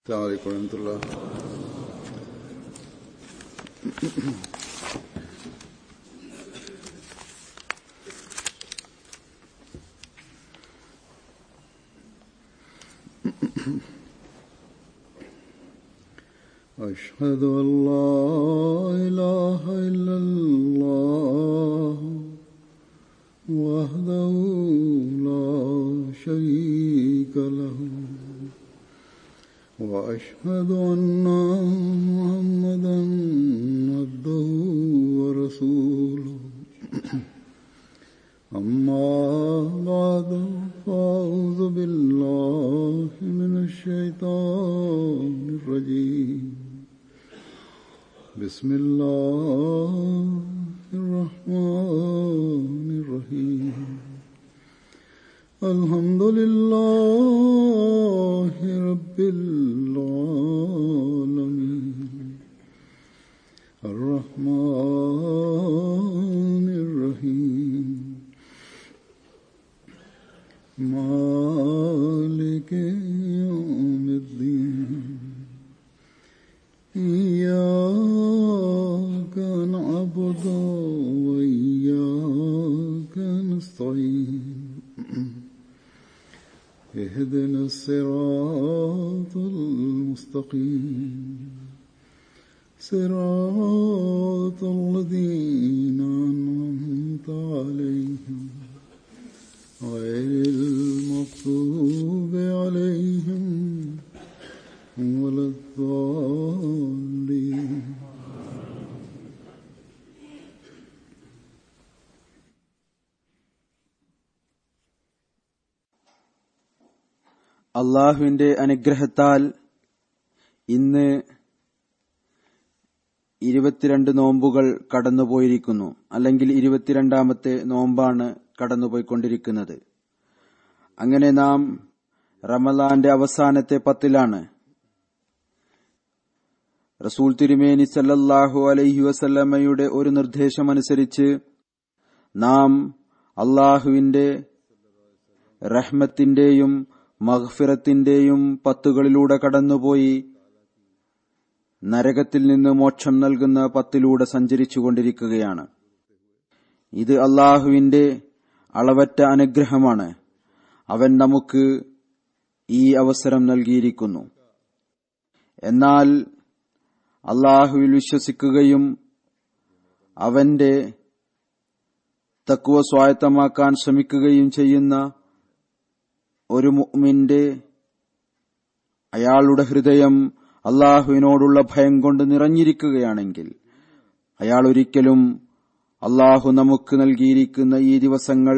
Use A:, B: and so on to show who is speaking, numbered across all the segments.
A: السلام عليكم ورحمة الله أشهد أن لا إله إلا الله وحده لا شريك له وأشهد أن محمدا عبده ورسوله أما بعد فأعوذ بالله من الشيطان الرجيم بسم الله الرحمن الرحيم الحمد لله رب العالمين الرحمن الرحيم مالك يوم الدين إياك نعبد وإياك نستعين اهدنا الصراط المستقيم صراط الذين أنعمت عليهم غير المغضوب عليهم ولا الضالين
B: അള്ളാഹുവിന്റെ അനുഗ്രഹത്താൽ ഇന്ന് ഇരുപത്തിരണ്ട് നോമ്പുകൾ കടന്നുപോയിരിക്കുന്നു അല്ലെങ്കിൽ ഇരുപത്തിരണ്ടാമത്തെ നോമ്പാണ് കടന്നുപോയിക്കൊണ്ടിരിക്കുന്നത് അങ്ങനെ നാം റമലാന്റെ അവസാനത്തെ പത്തിലാണ് റസൂൽ തിരുമേനി സല്ലല്ലാഹു അലൈഹി വസല്ലമയുടെ ഒരു നിർദ്ദേശമനുസരിച്ച് നാം അള്ളാഹുവിന്റെ റഹ്മത്തിന്റെയും മഹ്ഫിറത്തിന്റെയും പത്തുകളിലൂടെ കടന്നുപോയി നരകത്തിൽ നിന്ന് മോക്ഷം നൽകുന്ന പത്തിലൂടെ സഞ്ചരിച്ചുകൊണ്ടിരിക്കുകയാണ് ഇത് അള്ളാഹുവിന്റെ അളവറ്റ അനുഗ്രഹമാണ് അവൻ നമുക്ക് ഈ അവസരം നൽകിയിരിക്കുന്നു എന്നാൽ അള്ളാഹുവിൽ വിശ്വസിക്കുകയും അവന്റെ തക്കുവ സ്വായത്തമാക്കാൻ ശ്രമിക്കുകയും ചെയ്യുന്ന ഒരു മുഅ്മിന്റെ അയാളുടെ ഹൃദയം അള്ളാഹുവിനോടുള്ള ഭയം കൊണ്ട് നിറഞ്ഞിരിക്കുകയാണെങ്കിൽ അയാൾ ഒരിക്കലും അള്ളാഹു നമുക്ക് നൽകിയിരിക്കുന്ന ഈ ദിവസങ്ങൾ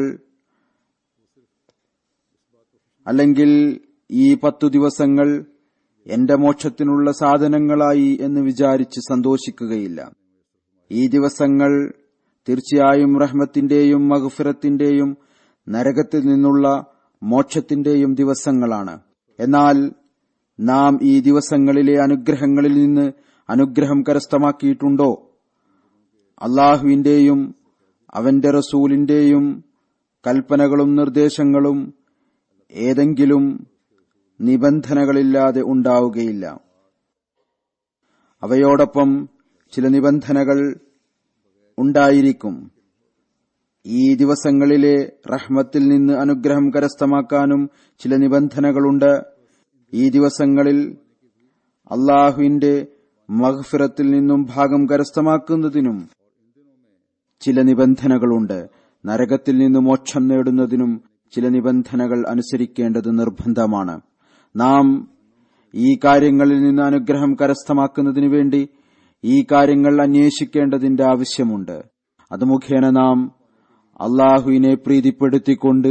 B: അല്ലെങ്കിൽ ഈ പത്തു ദിവസങ്ങൾ എന്റെ മോക്ഷത്തിനുള്ള സാധനങ്ങളായി എന്ന് വിചാരിച്ച് സന്തോഷിക്കുകയില്ല ഈ ദിവസങ്ങൾ തീർച്ചയായും റഹ്മത്തിന്റെയും മഹഫിറത്തിന്റെയും നരകത്തിൽ നിന്നുള്ള മോക്ഷത്തിന്റെയും ദിവസങ്ങളാണ് എന്നാൽ നാം ഈ ദിവസങ്ങളിലെ അനുഗ്രഹങ്ങളിൽ നിന്ന് അനുഗ്രഹം കരസ്ഥമാക്കിയിട്ടുണ്ടോ അള്ളാഹുവിന്റെയും അവന്റെ റസൂലിന്റെയും കൽപ്പനകളും നിർദ്ദേശങ്ങളും ഏതെങ്കിലും നിബന്ധനകളില്ലാതെ ഉണ്ടാവുകയില്ല അവയോടൊപ്പം ചില നിബന്ധനകൾ ഉണ്ടായിരിക്കും ഈ ദിവസങ്ങളിലെ റഹ്മത്തിൽ നിന്ന് അനുഗ്രഹം കരസ്ഥമാക്കാനും ചില നിബന്ധനകളുണ്ട് ഈ ദിവസങ്ങളിൽ അള്ളാഹുവിന്റെ മഹഫിറത്തിൽ നിന്നും ഭാഗം കരസ്ഥമാക്കുന്നതിനും ചില നിബന്ധനകളുണ്ട് നരകത്തിൽ നിന്ന് മോക്ഷം നേടുന്നതിനും ചില നിബന്ധനകൾ അനുസരിക്കേണ്ടത് നിർബന്ധമാണ് നാം ഈ കാര്യങ്ങളിൽ നിന്ന് അനുഗ്രഹം കരസ്ഥമാക്കുന്നതിനു വേണ്ടി ഈ കാര്യങ്ങൾ അന്വേഷിക്കേണ്ടതിന്റെ ആവശ്യമുണ്ട് അത് മുഖേന നാം അള്ളാഹുവിനെ പ്രീതിപ്പെടുത്തിക്കൊണ്ട്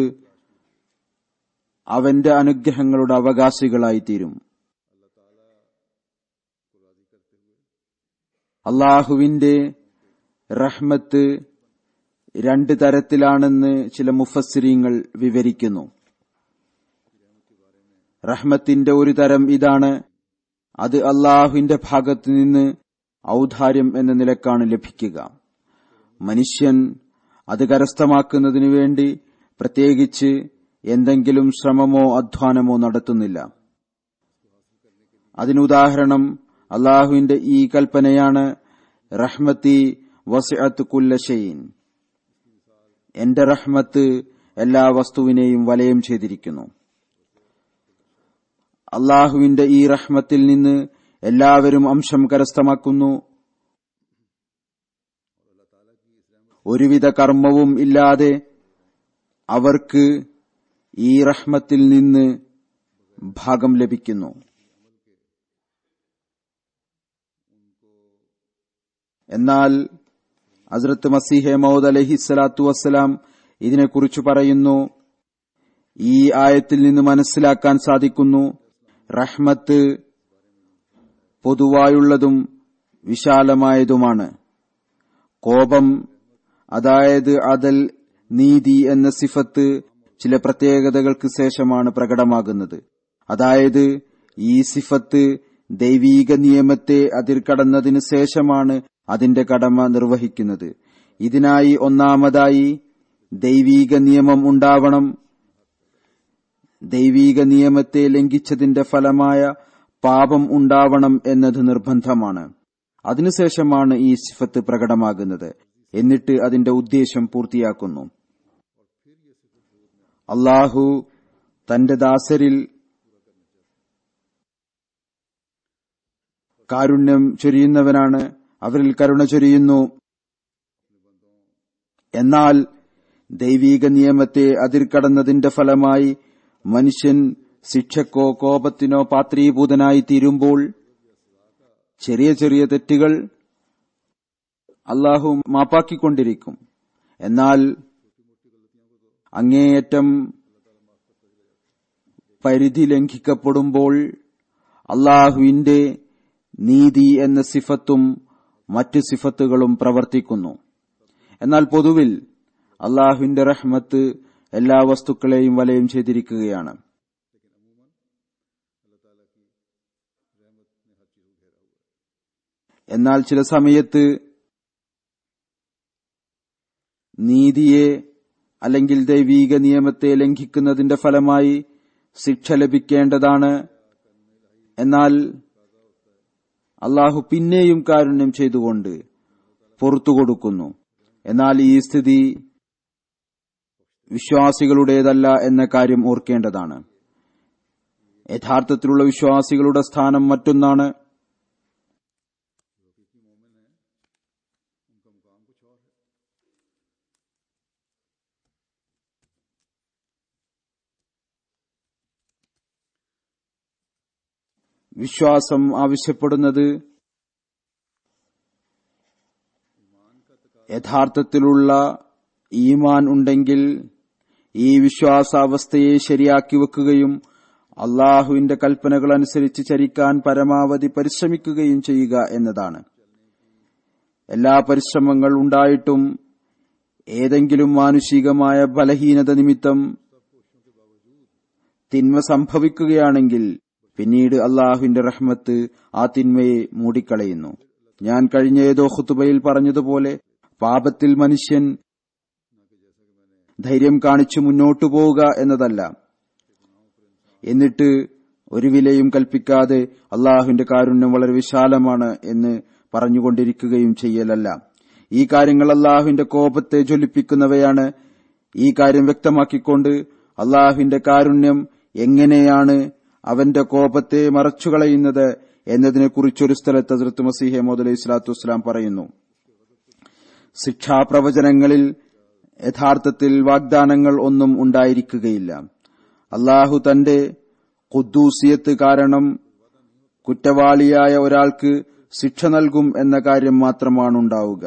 B: അവന്റെ അനുഗ്രഹങ്ങളുടെ അവകാശികളായിത്തീരും അള്ളാഹുവിന്റെ റഹ്മത്ത് രണ്ട് തരത്തിലാണെന്ന് ചില മുഫസ്സിരിങ്ങൾ വിവരിക്കുന്നു റഹ്മത്തിന്റെ ഒരു തരം ഇതാണ് അത് അള്ളാഹുവിന്റെ ഭാഗത്തു നിന്ന് ഔദാര്യം എന്ന നിലക്കാണ് ലഭിക്കുക മനുഷ്യൻ അത് കരസ്ഥമാക്കുന്നതിനു വേണ്ടി പ്രത്യേകിച്ച് എന്തെങ്കിലും ശ്രമമോ അധ്വാനമോ നടത്തുന്നില്ല അതിനുദാഹരണം അള്ളാഹുവിന്റെ ഈ കൽപ്പനയാണ് റഹ്മത്തി വസിഅത്ത് കുല്ലഷെയ്ൻ എന്റെ റഹ്മത്ത് എല്ലാ വസ്തുവിനെയും വലയം ചെയ്തിരിക്കുന്നു അള്ളാഹുവിന്റെ ഈ റഹ്മത്തിൽ നിന്ന് എല്ലാവരും അംശം കരസ്ഥമാക്കുന്നു ഒരുവിധ കർമ്മവും ഇല്ലാതെ അവർക്ക് ഈ റഹ്മത്തിൽ നിന്ന് ഭാഗം ലഭിക്കുന്നു എന്നാൽ ഹസ്രത്ത് മസീഹെ മൗദ് അലഹി സ്വലാത്തു വസ്സലാം ഇതിനെക്കുറിച്ച് പറയുന്നു ഈ ആയത്തിൽ നിന്ന് മനസ്സിലാക്കാൻ സാധിക്കുന്നു റഹ്മത്ത് പൊതുവായുള്ളതും വിശാലമായതുമാണ് കോപം അതായത് അതൽ നീതി എന്ന സിഫത്ത് ചില പ്രത്യേകതകൾക്ക് ശേഷമാണ് പ്രകടമാകുന്നത് അതായത് ഈ സിഫത്ത് ദൈവീക നിയമത്തെ അതിർകടന്നതിനു ശേഷമാണ് അതിന്റെ കടമ നിർവഹിക്കുന്നത് ഇതിനായി ഒന്നാമതായി ദൈവീക നിയമം ഉണ്ടാവണം ദൈവീക നിയമത്തെ ലംഘിച്ചതിന്റെ ഫലമായ പാപം ഉണ്ടാവണം എന്നത് നിർബന്ധമാണ് അതിനുശേഷമാണ് ഈ സിഫത്ത് പ്രകടമാകുന്നത് എന്നിട്ട് അതിന്റെ ഉദ്ദേശം പൂർത്തിയാക്കുന്നു അള്ളാഹു തന്റെ ദാസരിൽ കാരുണ്യം ചൊരിയുന്നവനാണ് അവരിൽ കരുണ ചൊരിയുന്നു എന്നാൽ ദൈവീക നിയമത്തെ അതിർക്കടന്നതിന്റെ ഫലമായി മനുഷ്യൻ ശിക്ഷക്കോ കോപത്തിനോ പാത്രീഭൂതനായി തീരുമ്പോൾ ചെറിയ ചെറിയ തെറ്റുകൾ അള്ളാഹു മാപ്പാക്കിക്കൊണ്ടിരിക്കും എന്നാൽ അങ്ങേയറ്റം പരിധി ലംഘിക്കപ്പെടുമ്പോൾ അള്ളാഹുവിന്റെ നീതി എന്ന സിഫത്തും മറ്റു സിഫത്തുകളും പ്രവർത്തിക്കുന്നു എന്നാൽ പൊതുവിൽ അള്ളാഹുവിന്റെ റഹ്മത്ത് എല്ലാ വസ്തുക്കളെയും വലയം ചെയ്തിരിക്കുകയാണ് എന്നാൽ ചില സമയത്ത് നീതിയെ അല്ലെങ്കിൽ ദൈവീക നിയമത്തെ ലംഘിക്കുന്നതിന്റെ ഫലമായി ശിക്ഷ ലഭിക്കേണ്ടതാണ് എന്നാൽ അള്ളാഹു പിന്നെയും കാരുണ്യം ചെയ്തുകൊണ്ട് പുറത്തു കൊടുക്കുന്നു എന്നാൽ ഈ സ്ഥിതി വിശ്വാസികളുടേതല്ല എന്ന കാര്യം ഓർക്കേണ്ടതാണ് യഥാർത്ഥത്തിലുള്ള വിശ്വാസികളുടെ സ്ഥാനം മറ്റൊന്നാണ് വിശ്വാസം ആവശ്യപ്പെടുന്നത് യഥാർത്ഥത്തിലുള്ള ഈമാൻ ഉണ്ടെങ്കിൽ ഈ വിശ്വാസാവസ്ഥയെ ശരിയാക്കി വെക്കുകയും അള്ളാഹുവിന്റെ കൽപ്പനകൾ അനുസരിച്ച് ചരിക്കാൻ പരമാവധി പരിശ്രമിക്കുകയും ചെയ്യുക എന്നതാണ് എല്ലാ പരിശ്രമങ്ങൾ ഉണ്ടായിട്ടും ഏതെങ്കിലും മാനുഷികമായ ബലഹീനത നിമിത്തം തിന്മ സംഭവിക്കുകയാണെങ്കിൽ പിന്നീട് അള്ളാഹുവിന്റെ റഹ്മത്ത് ആ തിന്മയെ മൂടിക്കളയുന്നു ഞാൻ കഴിഞ്ഞ ഏതോ ഖുത്തുബയിൽ പറഞ്ഞതുപോലെ പാപത്തിൽ മനുഷ്യൻ ധൈര്യം കാണിച്ചു മുന്നോട്ടു പോവുക എന്നതല്ല എന്നിട്ട് ഒരു വിലയും കൽപ്പിക്കാതെ അള്ളാഹുവിന്റെ കാരുണ്യം വളരെ വിശാലമാണ് എന്ന് പറഞ്ഞുകൊണ്ടിരിക്കുകയും ചെയ്യലല്ല ഈ കാര്യങ്ങൾ അള്ളാഹുവിന്റെ കോപത്തെ ജ്വലിപ്പിക്കുന്നവയാണ് ഈ കാര്യം വ്യക്തമാക്കിക്കൊണ്ട് അള്ളാഹുവിന്റെ കാരുണ്യം എങ്ങനെയാണ് അവന്റെ കോപത്തെ മറച്ചുകളയുന്നത് എന്നതിനെക്കുറിച്ചൊരു സ്ഥലത്ത് ഹസ്രത്ത് മസീഹെ മോദ് ഇസ്ലാത്തു വസ്സലാം പറയുന്നു ശിക്ഷാപ്രവചനങ്ങളിൽ യഥാർത്ഥത്തിൽ വാഗ്ദാനങ്ങൾ ഒന്നും ഉണ്ടായിരിക്കുകയില്ല അള്ളാഹു തന്റെ കുദ്ദൂസിയത്ത് കാരണം കുറ്റവാളിയായ ഒരാൾക്ക് ശിക്ഷ നൽകും എന്ന കാര്യം മാത്രമാണ് ഉണ്ടാവുക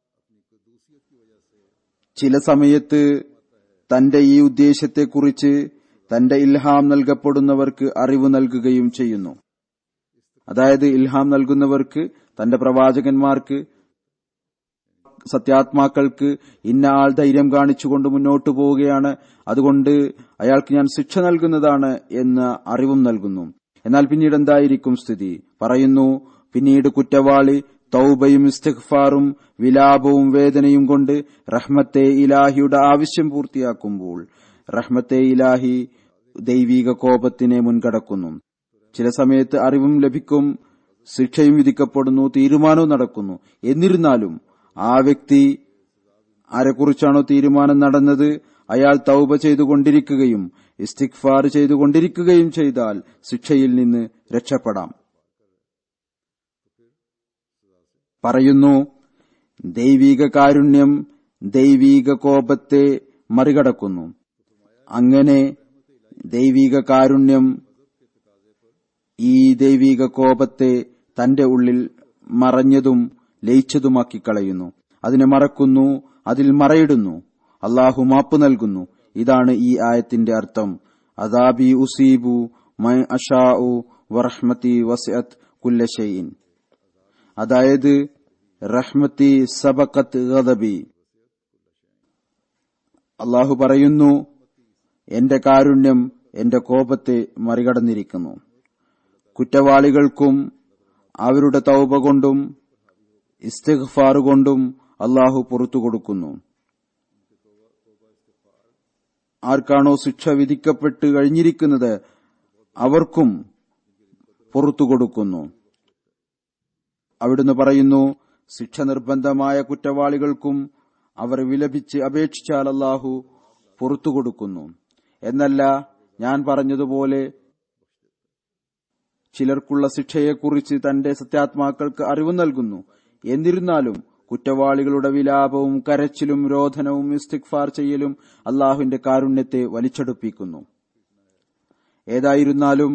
B: ചില സമയത്ത് തന്റെ ഈ ഉദ്ദേശത്തെക്കുറിച്ച് തന്റെ ഇൽഹാം നൽകപ്പെടുന്നവർക്ക് അറിവ് നൽകുകയും ചെയ്യുന്നു അതായത് ഇൽഹാം നൽകുന്നവർക്ക് തന്റെ പ്രവാചകന്മാർക്ക് സത്യാത്മാക്കൾക്ക് ഇന്ന ആൾ ധൈര്യം കാണിച്ചുകൊണ്ട് മുന്നോട്ടു പോവുകയാണ് അതുകൊണ്ട് അയാൾക്ക് ഞാൻ ശിക്ഷ നൽകുന്നതാണ് എന്ന അറിവും നൽകുന്നു എന്നാൽ പിന്നീട് എന്തായിരിക്കും സ്ഥിതി പറയുന്നു പിന്നീട് കുറ്റവാളി തൗബയും ഇസ്തിഗ്ഫാറും വിലാപവും വേദനയും കൊണ്ട് റഹ്മത്തെ ഇലാഹിയുടെ ആവശ്യം പൂർത്തിയാക്കുമ്പോൾ റഹ്മത്തെ ഇലാഹി ദൈവിക കോപത്തിനെ മുൻകടക്കുന്നു ചില സമയത്ത് അറിവും ലഭിക്കും ശിക്ഷയും വിധിക്കപ്പെടുന്നു തീരുമാനവും നടക്കുന്നു എന്നിരുന്നാലും ആ വ്യക്തി ആരെക്കുറിച്ചാണോ തീരുമാനം നടന്നത് അയാൾ തൗബ ചെയ്തുകൊണ്ടിരിക്കുകയും ഇസ്തിഗ്ഫാർ ചെയ്തുകൊണ്ടിരിക്കുകയും ചെയ്താൽ ശിക്ഷയിൽ നിന്ന് രക്ഷപ്പെടാം പറയുന്നു ദൈവീക കാരുണ്യം ദൈവീക കോപത്തെ മറികടക്കുന്നു അങ്ങനെ ദൈവീക കാരുണ്യം ഈ ദൈവീക കോപത്തെ തന്റെ ഉള്ളിൽ മറഞ്ഞതും ലയിച്ചതുമാക്കി കളയുന്നു അതിനെ മറക്കുന്നു അതിൽ മറയിടുന്നു അള്ളാഹു മാപ്പ് നൽകുന്നു ഇതാണ് ഈ ആയത്തിന്റെ അർത്ഥം അദാബി ഉസീബു മൈ അഷാഉ വറഹ്മത്തി വസ്അത്ത് കുല്ലഷൈൻ അതായത് റഹ്മത്തി സബക്കത്ത് ഗദബി അള്ളാഹു പറയുന്നു എന്റെ കാരുണ്യം എന്റെ കോപത്തെ മറികടന്നിരിക്കുന്നു കുറ്റവാളികൾക്കും അവരുടെ തൗബ കൊണ്ടും ഇസ്തിഗ്ഫാർ കൊണ്ടും അള്ളാഹു പുറത്തു കൊടുക്കുന്നു ആർക്കാണോ ശിക്ഷ വിധിക്കപ്പെട്ട് കഴിഞ്ഞിരിക്കുന്നത് അവർക്കും പുറത്തു കൊടുക്കുന്നു അവിടുന്ന് പറയുന്നു ശിക്ഷ നിർബന്ധമായ കുറ്റവാളികൾക്കും അവർ വിലപിച്ച് അപേക്ഷിച്ചാൽ അല്ലാഹു പുറത്തു കൊടുക്കുന്നു എന്നല്ല ഞാൻ പറഞ്ഞതുപോലെ ചിലർക്കുള്ള ശിക്ഷയെക്കുറിച്ച് തന്റെ സത്യാത്മാക്കൾക്ക് അറിവ് നൽകുന്നു എന്നിരുന്നാലും കുറ്റവാളികളുടെ വിലാപവും കരച്ചിലും രോധനവും ഇസ്തിഗ്ഫാർ ചെയ്യലും അള്ളാഹുവിന്റെ കാരുണ്യത്തെ വലിച്ചെടുപ്പിക്കുന്നു ഏതായിരുന്നാലും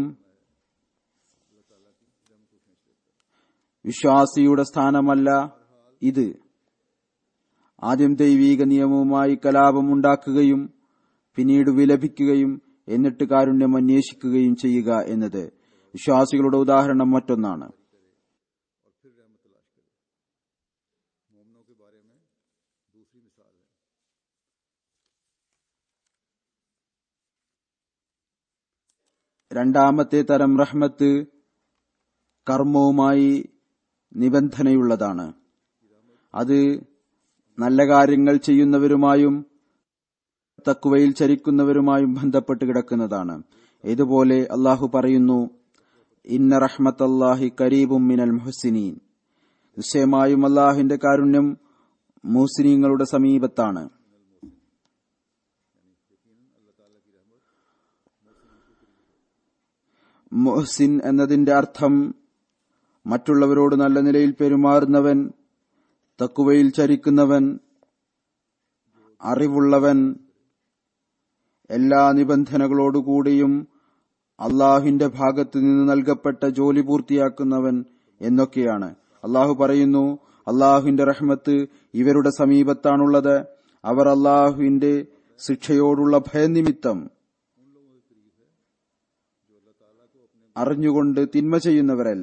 B: വിശ്വാസിയുടെ സ്ഥാനമല്ല ഇത് ആദ്യം ദൈവീക നിയമവുമായി കലാപമുണ്ടാക്കുകയും പിന്നീട് വിലപിക്കുകയും എന്നിട്ട് കാരുണ്യം അന്വേഷിക്കുകയും ചെയ്യുക എന്നത് വിശ്വാസികളുടെ ഉദാഹരണം മറ്റൊന്നാണ് രണ്ടാമത്തെ തരം റഹ്മത്ത് കർമ്മവുമായി നിബന്ധനയുള്ളതാണ് അത് നല്ല കാര്യങ്ങൾ ചെയ്യുന്നവരുമായും തക്കുവയിൽ ചരിക്കുന്നവരുമായും ബന്ധപ്പെട്ട് കിടക്കുന്നതാണ് ഇതുപോലെ അള്ളാഹു പറയുന്നു ഇന്ന റഹ്മത്തല്ലാഹി കരീബും മിനൽ മുഹസിനീൻ നിശ്ചയമായും അള്ളാഹുവിന്റെ കാരുണ്യം മുഹസിനീങ്ങളുടെ സമീപത്താണ് മുഹസിൻ എന്നതിന്റെ അർത്ഥം മറ്റുള്ളവരോട് നല്ല നിലയിൽ പെരുമാറുന്നവൻ തക്കുവയിൽ ചരിക്കുന്നവൻ അറിവുള്ളവൻ എല്ലാ നിബന്ധനകളോടുകൂടിയും അള്ളാഹുവിന്റെ ഭാഗത്തു നിന്ന് നൽകപ്പെട്ട ജോലി പൂർത്തിയാക്കുന്നവൻ എന്നൊക്കെയാണ് അള്ളാഹു പറയുന്നു അള്ളാഹുവിന്റെ റഹ്മത്ത് ഇവരുടെ സമീപത്താണുള്ളത് അവർ അള്ളാഹുവിന്റെ ശിക്ഷയോടുള്ള ഭയനിമിത്തം അറിഞ്ഞുകൊണ്ട് തിന്മ ചെയ്യുന്നവരല്ല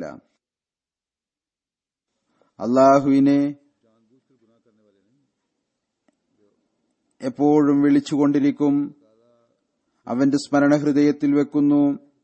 B: അള്ളാഹുവിനെ എപ്പോഴും വിളിച്ചുകൊണ്ടിരിക്കും അവന്റെ സ്മരണ ഹൃദയത്തിൽ വെക്കുന്നു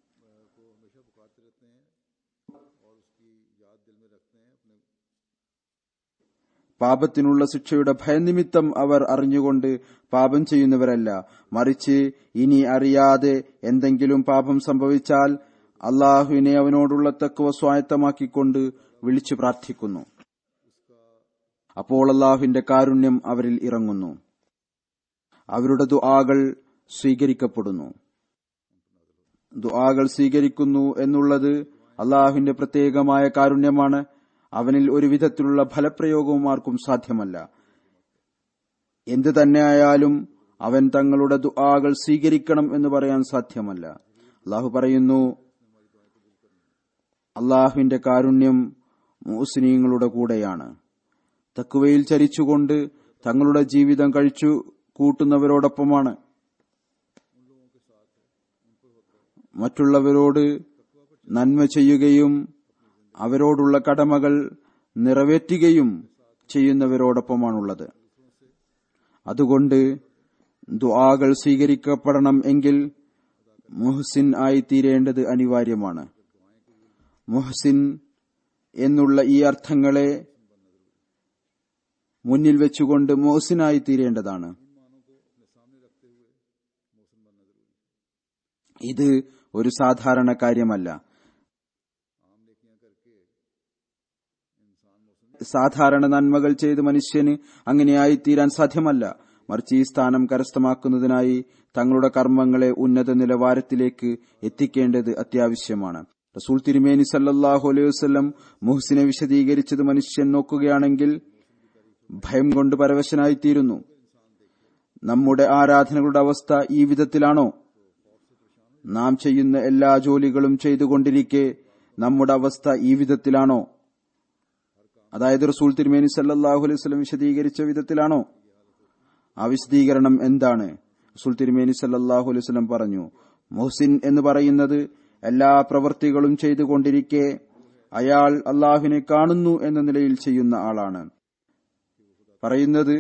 B: പാപത്തിനുള്ള ശിക്ഷയുടെ ഭയനിമിത്തം അവർ അറിഞ്ഞുകൊണ്ട് പാപം ചെയ്യുന്നവരല്ല മറിച്ച് ഇനി അറിയാതെ എന്തെങ്കിലും പാപം സംഭവിച്ചാൽ അള്ളാഹുവിനെ അവനോടുള്ള തക്കവ സ്വായത്തമാക്കിക്കൊണ്ട് വിളിച്ചു പ്രാർത്ഥിക്കുന്നു അപ്പോൾ അള്ളാഹുവിന്റെ കാരുണ്യം അവരിൽ ഇറങ്ങുന്നു അവരുടെ ദുആകൾ സ്വീകരിക്കപ്പെടുന്നു ദുആകൾ സ്വീകരിക്കുന്നു എന്നുള്ളത് അള്ളാഹുവിന്റെ പ്രത്യേകമായ കാരുണ്യമാണ് അവനിൽ ഒരു വിധത്തിലുള്ള ഫലപ്രയോഗവും ആർക്കും സാധ്യമല്ല എന്തു തന്നെയായാലും അവൻ തങ്ങളുടെ ദുആകൾ സ്വീകരിക്കണം എന്ന് പറയാൻ സാധ്യമല്ല അള്ളാഹു പറയുന്നു അള്ളാഹുവിന്റെ കാരുണ്യം മുസ്ലിങ്ങളുടെ കൂടെയാണ് തക്കുവയിൽ ചരിച്ചുകൊണ്ട് തങ്ങളുടെ ജീവിതം കഴിച്ചു കൂട്ടുന്നവരോടൊപ്പമാണ് മറ്റുള്ളവരോട് നന്മ ചെയ്യുകയും അവരോടുള്ള കടമകൾ നിറവേറ്റുകയും ചെയ്യുന്നവരോടൊപ്പമാണുള്ളത് അതുകൊണ്ട് ദുആകൾ സ്വീകരിക്കപ്പെടണം എങ്കിൽ മുഹസിൻ ആയി തീരേണ്ടത് അനിവാര്യമാണ് മുഹസിൻ എന്നുള്ള ഈ അർത്ഥങ്ങളെ മുന്നിൽ വെച്ചുകൊണ്ട് മുഹസിനായി തീരേണ്ടതാണ് ഇത് ഒരു സാധാരണ കാര്യമല്ല സാധാരണ നന്മകൾ ചെയ്ത് മനുഷ്യന് അങ്ങനെയായി തീരാൻ സാധ്യമല്ല മറിച്ച് ഈ സ്ഥാനം കരസ്ഥമാക്കുന്നതിനായി തങ്ങളുടെ കർമ്മങ്ങളെ ഉന്നത നിലവാരത്തിലേക്ക് എത്തിക്കേണ്ടത് അത്യാവശ്യമാണ് റസൂൽ തിരുമേനി സല്ലല്ലാഹു അലൈഹി വസല്ലം മുഹ്സിനെ വിശദീകരിച്ചത് മനുഷ്യൻ നോക്കുകയാണെങ്കിൽ ഭയം കൊണ്ട് പരവശനായിത്തീരുന്നു നമ്മുടെ ആരാധനകളുടെ അവസ്ഥ ഈ വിധത്തിലാണോ നാം ചെയ്യുന്ന എല്ലാ ജോലികളും ചെയ്തുകൊണ്ടിരിക്കെ നമ്മുടെ അവസ്ഥ ഈ വിധത്തിലാണോ അതായത് റസൂൽ തിരുമേനി സല്ലല്ലാഹു അലൈഹി വസല്ലം വിശദീകരിച്ച വിധത്തിലാണോ ആ വിശദീകരണം എന്താണ് റസൂൽ തിരുമേനി സല്ലല്ലാഹു അലൈഹി വസല്ലം പറഞ്ഞു മുഹ്സിൻ എന്ന് പറയുന്നത് എല്ലാ പ്രവൃത്തികളും ചെയ്തുകൊണ്ടിരിക്കെ അയാൾ അള്ളാഹുവിനെ കാണുന്നു എന്ന നിലയിൽ ചെയ്യുന്ന ആളാണ് പറയുന്നത്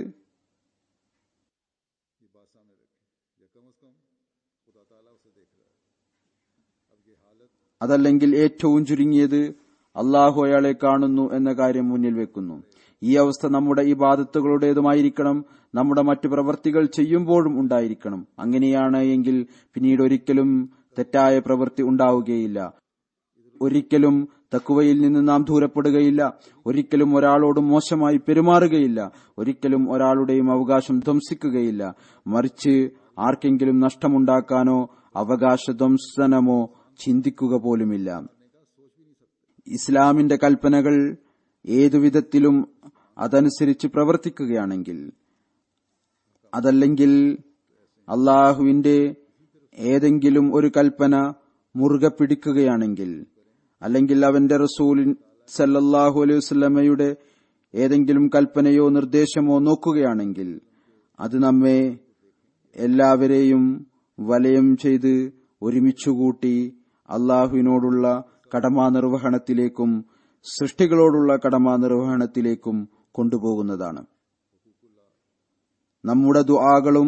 B: അതല്ലെങ്കിൽ ഏറ്റവും ചുരുങ്ങിയത് അള്ളാഹു അയാളെ കാണുന്നു എന്ന കാര്യം മുന്നിൽ വെക്കുന്നു ഈ അവസ്ഥ നമ്മുടെ ഈ ബാധത്തുകളുടേതുമായിരിക്കണം നമ്മുടെ മറ്റു പ്രവൃത്തികൾ ചെയ്യുമ്പോഴും ഉണ്ടായിരിക്കണം അങ്ങനെയാണ് എങ്കിൽ പിന്നീട് ഒരിക്കലും തെറ്റായ പ്രവൃത്തി ഉണ്ടാവുകയില്ല ഒരിക്കലും തക്കുവയിൽ നിന്ന് നാം ദൂരപ്പെടുകയില്ല ഒരിക്കലും ഒരാളോട് മോശമായി പെരുമാറുകയില്ല ഒരിക്കലും ഒരാളുടെയും അവകാശം ധ്വംസിക്കുകയില്ല മറിച്ച് ആർക്കെങ്കിലും നഷ്ടമുണ്ടാക്കാനോ അവകാശ ധ്വംസനമോ ചിന്തിക്കുക പോലുമില്ല ഇസ്ലാമിന്റെ കൽപ്പനകൾ ഏതുവിധത്തിലും അതനുസരിച്ച് പ്രവർത്തിക്കുകയാണെങ്കിൽ അതല്ലെങ്കിൽ അള്ളാഹുവിന്റെ ഏതെങ്കിലും ഒരു കൽപ്പന മുറുകെ പിടിക്കുകയാണെങ്കിൽ അല്ലെങ്കിൽ അവന്റെ റസൂലിൻ സല്ലല്ലാഹു അലൈഹി വസല്ലമയുടെ ഏതെങ്കിലും കൽപ്പനയോ നിർദ്ദേശമോ നോക്കുകയാണെങ്കിൽ അത് നമ്മെ എല്ലാവരെയും വലയം ചെയ്ത് ഒരുമിച്ചുകൂട്ടി അള്ളാഹുവിനോടുള്ള കടമാ നിർവഹണത്തിലേക്കും സൃഷ്ടികളോടുള്ള കടമാ നിർവഹണത്തിലേക്കും കൊണ്ടുപോകുന്നതാണ് നമ്മുടെ ദുആകളും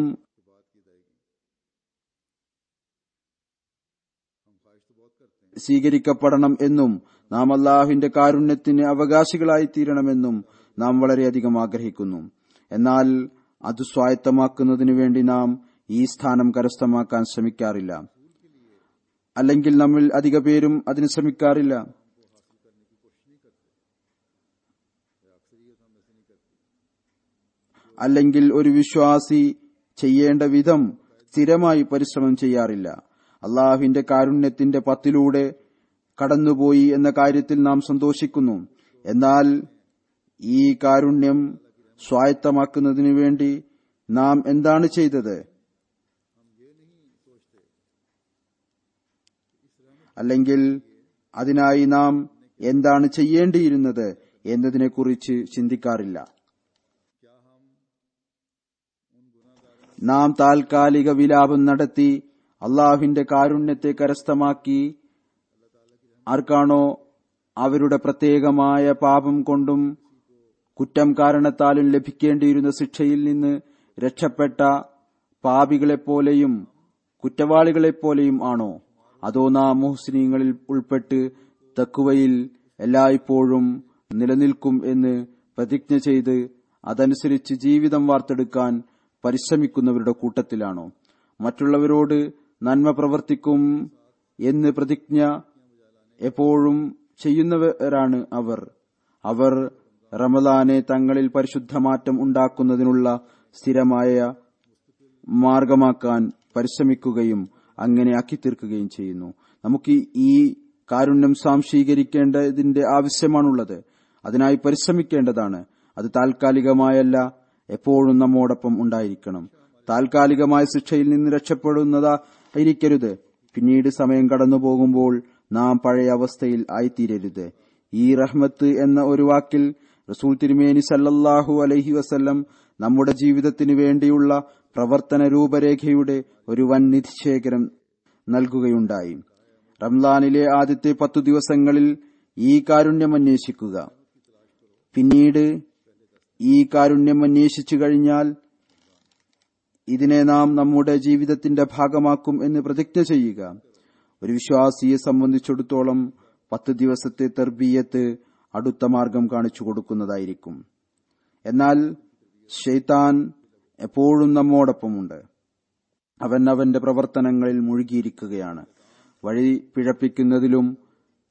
B: സ്വീകരിക്കപ്പെടണം എന്നും നാം അള്ളാഹുവിന്റെ കാരുണ്യത്തിന് അവകാശികളായി തീരണമെന്നും നാം വളരെയധികം ആഗ്രഹിക്കുന്നു എന്നാൽ അത് സ്വായത്തമാക്കുന്നതിനു വേണ്ടി നാം ഈ സ്ഥാനം കരസ്ഥമാക്കാൻ ശ്രമിക്കാറില്ല അല്ലെങ്കിൽ നമ്മിൽ അധിക പേരും അതിന് ശ്രമിക്കാറില്ല അല്ലെങ്കിൽ ഒരു വിശ്വാസി ചെയ്യേണ്ട വിധം സ്ഥിരമായി പരിശ്രമം ചെയ്യാറില്ല അള്ളാഹുവിന്റെ കാരുണ്യത്തിന്റെ പത്തിലൂടെ കടന്നുപോയി എന്ന കാര്യത്തിൽ നാം സന്തോഷിക്കുന്നു എന്നാൽ ഈ കാരുണ്യം സ്വായത്തമാക്കുന്നതിനു വേണ്ടി നാം എന്താണ് ചെയ്തത് അല്ലെങ്കിൽ അതിനായി നാം എന്താണ് ചെയ്യേണ്ടിയിരുന്നത് എന്നതിനെക്കുറിച്ച് ചിന്തിക്കാറില്ല നാം താൽക്കാലിക വിലാപം നടത്തി അള്ളാഹുവിന്റെ കാരുണ്യത്തെ കരസ്ഥമാക്കി ആർക്കാണോ അവരുടെ പ്രത്യേകമായ പാപം കൊണ്ടും കുറ്റം കാരണത്താലും ലഭിക്കേണ്ടിയിരുന്ന ശിക്ഷയിൽ നിന്ന് രക്ഷപ്പെട്ട പാപികളെപ്പോലെയും കുറ്റവാളികളെപ്പോലെയും ആണോ അതോ നാം മുഹ്സിനീങ്ങളിൽ ഉൾപ്പെട്ട് തക്കുവയിൽ എല്ലായ്പ്പോഴും നിലനിൽക്കും എന്ന് പ്രതിജ്ഞ ചെയ്ത് അതനുസരിച്ച് ജീവിതം വാർത്തെടുക്കാൻ പരിശ്രമിക്കുന്നവരുടെ കൂട്ടത്തിലാണോ മറ്റുള്ളവരോട് നന്മ പ്രവർത്തിക്കും എന്ന് പ്രതിജ്ഞ എപ്പോഴും ചെയ്യുന്നവരാണ് അവർ അവർ റമദാനെ തങ്ങളിൽ പരിശുദ്ധമാറ്റം ഉണ്ടാക്കുന്നതിനുള്ള സ്ഥിരമായ മാർഗമാക്കാൻ പരിശ്രമിക്കുകയും അങ്ങനെ ആക്കിത്തീർക്കുകയും ചെയ്യുന്നു നമുക്ക് ഈ കാരുണ്യം സ്വാംശീകരിക്കേണ്ടതിന്റെ ആവശ്യമാണുള്ളത് അതിനായി പരിശ്രമിക്കേണ്ടതാണ് അത് താൽക്കാലികമായല്ല എപ്പോഴും നമ്മോടൊപ്പം ഉണ്ടായിരിക്കണം താൽക്കാലികമായ ശിക്ഷയിൽ നിന്ന് രക്ഷപ്പെടുന്നതായിരിക്കരുത് പിന്നീട് സമയം കടന്നു പോകുമ്പോൾ നാം പഴയ അവസ്ഥയിൽ ആയിത്തീരരുത് ഈ റഹ്മത്ത് എന്ന ഒരു വാക്കിൽ റസൂൽ തിരുമേനി സല്ലല്ലാഹു അലൈഹി വസല്ലം നമ്മുടെ ജീവിതത്തിന് വേണ്ടിയുള്ള പ്രവർത്തന രൂപരേഖയുടെ ഒരു വൻ നിധിശേഖരം നൽകുകയുണ്ടായി റംലാനിലെ ആദ്യത്തെ പത്തു ദിവസങ്ങളിൽ ഈ കാരുണ്യം അന്വേഷിക്കുക പിന്നീട് ഈ കാരുണ്യം അന്വേഷിച്ചു കഴിഞ്ഞാൽ ഇതിനെ നാം നമ്മുടെ ജീവിതത്തിന്റെ ഭാഗമാക്കും എന്ന് പ്രതിജ്ഞ ചെയ്യുക ഒരു വിശ്വാസിയെ സംബന്ധിച്ചിടത്തോളം പത്ത് ദിവസത്തെ തെർബീയത്ത് അടുത്ത മാർഗം കാണിച്ചു കൊടുക്കുന്നതായിരിക്കും എന്നാൽ ഷെയ്ത്താൻ എപ്പോഴും നമ്മോടൊപ്പമുണ്ട് അവൻ അവന്റെ പ്രവർത്തനങ്ങളിൽ മുഴുകിയിരിക്കുകയാണ് വഴി പിഴപ്പിക്കുന്നതിലും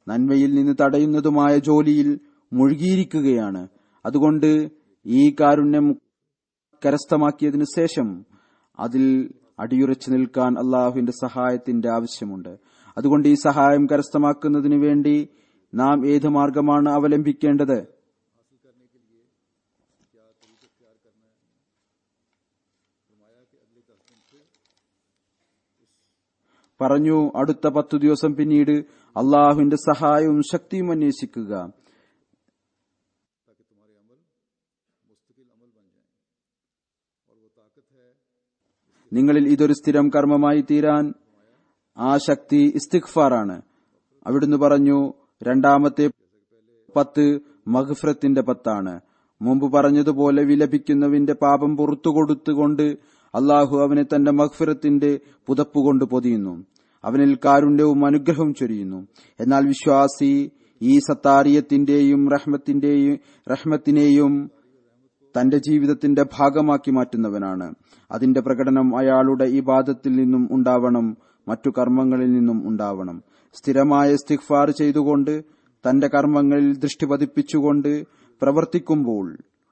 B: നന്മയിൽ നിന്ന് തടയുന്നതുമായ ജോലിയിൽ മുഴുകിയിരിക്കുകയാണ് അതുകൊണ്ട് ഈ കാരുണ്യം കരസ്ഥമാക്കിയതിനു ശേഷം അതിൽ അടിയുറച്ചു നിൽക്കാൻ അള്ളാഹുവിന്റെ സഹായത്തിന്റെ ആവശ്യമുണ്ട് അതുകൊണ്ട് ഈ സഹായം കരസ്ഥമാക്കുന്നതിനു വേണ്ടി നാം ഏത് മാർഗമാണ് അവലംബിക്കേണ്ടത് പറഞ്ഞു അടുത്ത പത്തു ദിവസം പിന്നീട് അള്ളാഹുവിന്റെ സഹായവും ശക്തിയും അന്വേഷിക്കുക നിങ്ങളിൽ ഇതൊരു സ്ഥിരം കർമ്മമായി തീരാൻ ആ ശക്തി ഇസ്തിഖ്ഫാറാണ് അവിടുന്ന് പറഞ്ഞു രണ്ടാമത്തെ പത്ത് മഹ്ഫ്രത്തിന്റെ പത്താണ് മുമ്പ് പറഞ്ഞതുപോലെ വിലപിക്കുന്നവന്റെ പാപം പുറത്തു കൊടുത്തുകൊണ്ട് അള്ളാഹു അവനെ തന്റെ മഹ്ഫിറത്തിന്റെ പുതപ്പുകൊണ്ട് പൊതിയുന്നു അവനിൽ കാരുണ്യവും അനുഗ്രഹവും ചൊരിയുന്നു എന്നാൽ വിശ്വാസി ഈ സത്താരിയത്തിന്റെയും റഹ്മത്തിന്റെയും റഹ്മത്തിനെയും തന്റെ ജീവിതത്തിന്റെ ഭാഗമാക്കി മാറ്റുന്നവനാണ് അതിന്റെ പ്രകടനം അയാളുടെ ഇബാദത്തിൽ നിന്നും ഉണ്ടാവണം മറ്റു കർമ്മങ്ങളിൽ നിന്നും ഉണ്ടാവണം സ്ഥിരമായ ഇസ്തിഗ്ഫാർ ചെയ്തുകൊണ്ട് തന്റെ കർമ്മങ്ങളിൽ ദൃഷ്ടി പതിപ്പിച്ചുകൊണ്ട് പ്രവർത്തിക്കുമ്പോൾ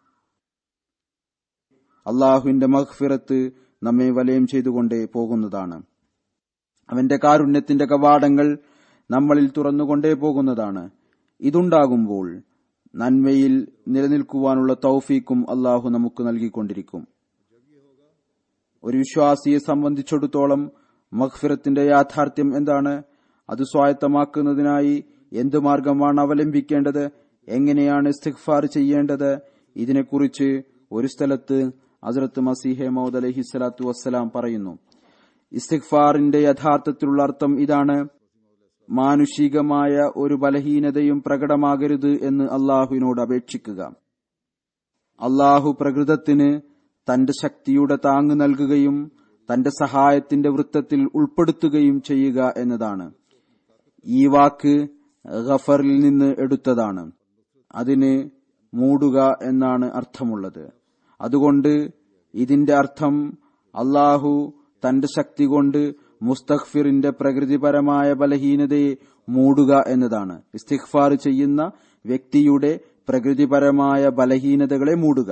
B: അള്ളാഹുവിന്റെ മഹ്ഫിറത്ത് നമ്മെ വലയം ചെയ്തുകൊണ്ടേ പോകുന്നതാണ് അവന്റെ കാരുണ്യത്തിന്റെ കവാടങ്ങൾ നമ്മളിൽ തുറന്നുകൊണ്ടേ പോകുന്നതാണ് ഇതുണ്ടാകുമ്പോൾ നന്മയിൽ നിലനിൽക്കുവാനുള്ള തൗഫീക്കും അള്ളാഹു നമുക്ക് നൽകിക്കൊണ്ടിരിക്കും ഒരു വിശ്വാസിയെ സംബന്ധിച്ചിടത്തോളം മഹ്ഫിറത്തിന്റെ യാഥാർത്ഥ്യം എന്താണ് അത് സ്വായത്തമാക്കുന്നതിനായി എന്തു മാർഗമാണ് അവലംബിക്കേണ്ടത് എങ്ങനെയാണ് ഇസ്തിഗ്ഫാർ ചെയ്യേണ്ടത് ഇതിനെക്കുറിച്ച് ഒരു സ്ഥലത്ത് ഹസ്രത്ത് മസീഹെ മൗദ് അലഹി സ്വലാത്തു വസ്സലാം പറയുന്നു ഇസ്തിഗ്ഫാറിന്റെ യഥാർത്ഥത്തിലുള്ള അർത്ഥം ഇതാണ് മാനുഷികമായ ഒരു ബലഹീനതയും പ്രകടമാകരുത് എന്ന് അള്ളാഹുവിനോട് അപേക്ഷിക്കുക അള്ളാഹു പ്രകൃതത്തിന് തന്റെ ശക്തിയുടെ താങ്ങ് നൽകുകയും തന്റെ സഹായത്തിന്റെ വൃത്തത്തിൽ ഉൾപ്പെടുത്തുകയും ചെയ്യുക എന്നതാണ് ഈ വാക്ക് ഗഫറിൽ നിന്ന് എടുത്തതാണ് അതിന് മൂടുക എന്നാണ് അർത്ഥമുള്ളത് അതുകൊണ്ട് ഇതിന്റെ അർത്ഥം അള്ളാഹു തന്റെ ശക്തി കൊണ്ട് മുസ്തഖ്ഫിറിന്റെ പ്രകൃതിപരമായ ബലഹീനതയെ മൂടുക എന്നതാണ് ഇസ്തിഖ്ഫാർ ചെയ്യുന്ന വ്യക്തിയുടെ പ്രകൃതിപരമായ ബലഹീനതകളെ മൂടുക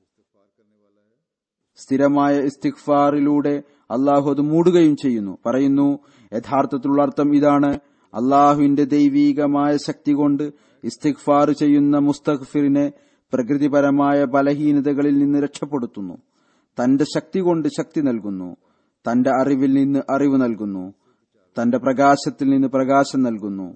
B: സ്ഥിരമായ ഇസ്തിഖ്ഫാറിലൂടെ അള്ളാഹു അത് മൂടുകയും ചെയ്യുന്നു പറയുന്നു യഥാർത്ഥത്തിലുള്ള അർത്ഥം ഇതാണ് അള്ളാഹുവിന്റെ ദൈവീകമായ ശക്തി കൊണ്ട് ഇസ്തിഖ്ഫാർ ചെയ്യുന്ന മുസ്തഖ്ഫിറിനെ പ്രകൃതിപരമായ ബലഹീനതകളിൽ നിന്ന് രക്ഷപ്പെടുത്തുന്നു തന്റെ ശക്തി കൊണ്ട് ശക്തി നൽകുന്നു തന്റെ അറിവിൽ നിന്ന് അറിവ് നൽകുന്നു തന്റെ പ്രകാശത്തിൽ നിന്ന് പ്രകാശം നൽകുന്നു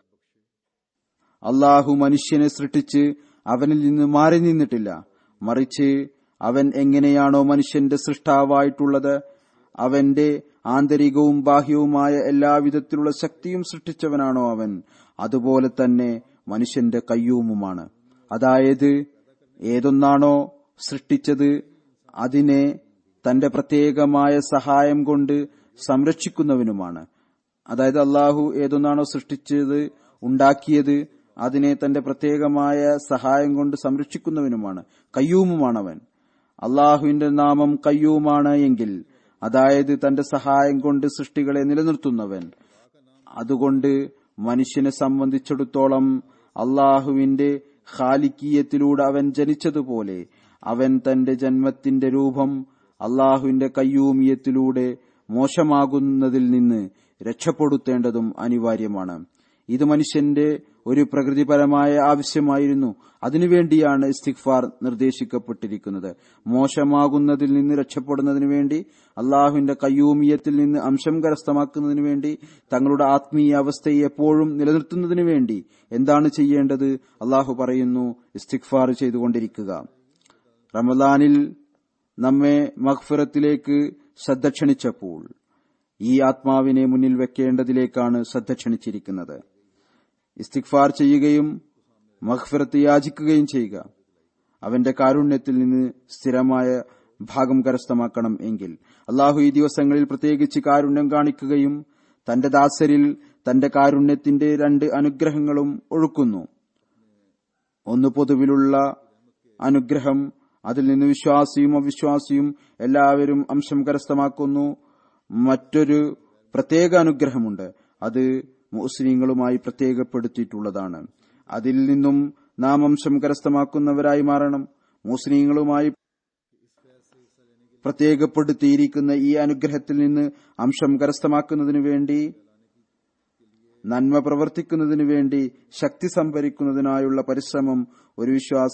B: അള്ളാഹു മനുഷ്യനെ സൃഷ്ടിച്ച് അവനിൽ നിന്ന് മാറി നിന്നിട്ടില്ല മറിച്ച് അവൻ എങ്ങനെയാണോ മനുഷ്യന്റെ സൃഷ്ടാവായിട്ടുള്ളത് അവന്റെ ആന്തരികവും ബാഹ്യവുമായ എല്ലാവിധത്തിലുള്ള ശക്തിയും സൃഷ്ടിച്ചവനാണോ അവൻ അതുപോലെ തന്നെ മനുഷ്യന്റെ കയ്യൂമുമാണ് അതായത് ഏതൊന്നാണോ സൃഷ്ടിച്ചത് അതിനെ തന്റെ പ്രത്യേകമായ സഹായം കൊണ്ട് സംരക്ഷിക്കുന്നവനുമാണ് അതായത് അള്ളാഹു ഏതൊന്നാണോ സൃഷ്ടിച്ചത് ഉണ്ടാക്കിയത് അതിനെ തന്റെ പ്രത്യേകമായ സഹായം കൊണ്ട് സംരക്ഷിക്കുന്നവനുമാണ് കയ്യൂമുമാണവൻ അള്ളാഹുവിന്റെ നാമം കയ്യൂമാണ് എങ്കിൽ അതായത് തന്റെ സഹായം കൊണ്ട് സൃഷ്ടികളെ നിലനിർത്തുന്നവൻ അതുകൊണ്ട് മനുഷ്യനെ സംബന്ധിച്ചിടത്തോളം അള്ളാഹുവിന്റെ ഖാലിക്കീയത്തിലൂടെ അവൻ ജനിച്ചതുപോലെ അവൻ തന്റെ ജന്മത്തിന്റെ രൂപം അള്ളാഹുവിന്റെ കയ്യൂമിയത്തിലൂടെ മോശമാകുന്നതിൽ നിന്ന് രക്ഷപ്പെടുത്തേണ്ടതും അനിവാര്യമാണ് ഇത് മനുഷ്യന്റെ ഒരു പ്രകൃതിപരമായ ആവശ്യമായിരുന്നു അതിനുവേണ്ടിയാണ് ഇസ്തിഗ്ഫാർ നിർദ്ദേശിക്കപ്പെട്ടിരിക്കുന്നത് മോശമാകുന്നതിൽ നിന്ന് രക്ഷപ്പെടുന്നതിനു വേണ്ടി അള്ളാഹുവിന്റെ കയ്യൂമിയത്തിൽ നിന്ന് അംശം കരസ്ഥമാക്കുന്നതിനു വേണ്ടി തങ്ങളുടെ ആത്മീയ അവസ്ഥയെ എപ്പോഴും നിലനിർത്തുന്നതിനു വേണ്ടി എന്താണ് ചെയ്യേണ്ടത് അള്ളാഹു പറയുന്നു ഇസ്തിഗ്ഫാർ ചെയ്തുകൊണ്ടിരിക്കുക റമദാനിൽ നമ്മെ മഹ്ഫിറത്തിലേക്ക് ശ്രദ്ധ ക്ഷണിച്ചപ്പോൾ ഈ ആത്മാവിനെ മുന്നിൽ വെക്കേണ്ടതിലേക്കാണ് ശ്രദ്ധ ക്ഷണിച്ചിരിക്കുന്നത് ഇസ്തിഗ്ഫാർ ചെയ്യുകയും മഹ്ഫിറത്ത് യാചിക്കുകയും ചെയ്യുക അവന്റെ കാരുണ്യത്തിൽ നിന്ന് സ്ഥിരമായ ഭാഗം കരസ്ഥമാക്കണം എങ്കിൽ അള്ളാഹു ഈ ദിവസങ്ങളിൽ പ്രത്യേകിച്ച് കാരുണ്യം കാണിക്കുകയും തന്റെ ദാസരിൽ തന്റെ കാരുണ്യത്തിന്റെ രണ്ട് അനുഗ്രഹങ്ങളും ഒഴുക്കുന്നു ഒന്ന് പൊതുവിലുള്ള അനുഗ്രഹം അതിൽ നിന്ന് വിശ്വാസിയും അവിശ്വാസിയും എല്ലാവരും അംശം കരസ്ഥമാക്കുന്നു മറ്റൊരു പ്രത്യേക അനുഗ്രഹമുണ്ട് അത് മുസ്ലിങ്ങളുമായി പ്രത്യേകപ്പെടുത്തിയിട്ടുള്ളതാണ് അതിൽ നിന്നും നാം അംശം കരസ്ഥമാക്കുന്നവരായി മാറണം മുസ്ലിങ്ങളുമായി പ്രത്യേകപ്പെടുത്തിയിരിക്കുന്ന ഈ അനുഗ്രഹത്തിൽ നിന്ന് അംശം കരസ്ഥമാക്കുന്നതിനു വേണ്ടി നന്മ പ്രവർത്തിക്കുന്നതിനു വേണ്ടി ശക്തി സംഭരിക്കുന്നതിനായുള്ള പരിശ്രമം ഒരു വിശ്വാസ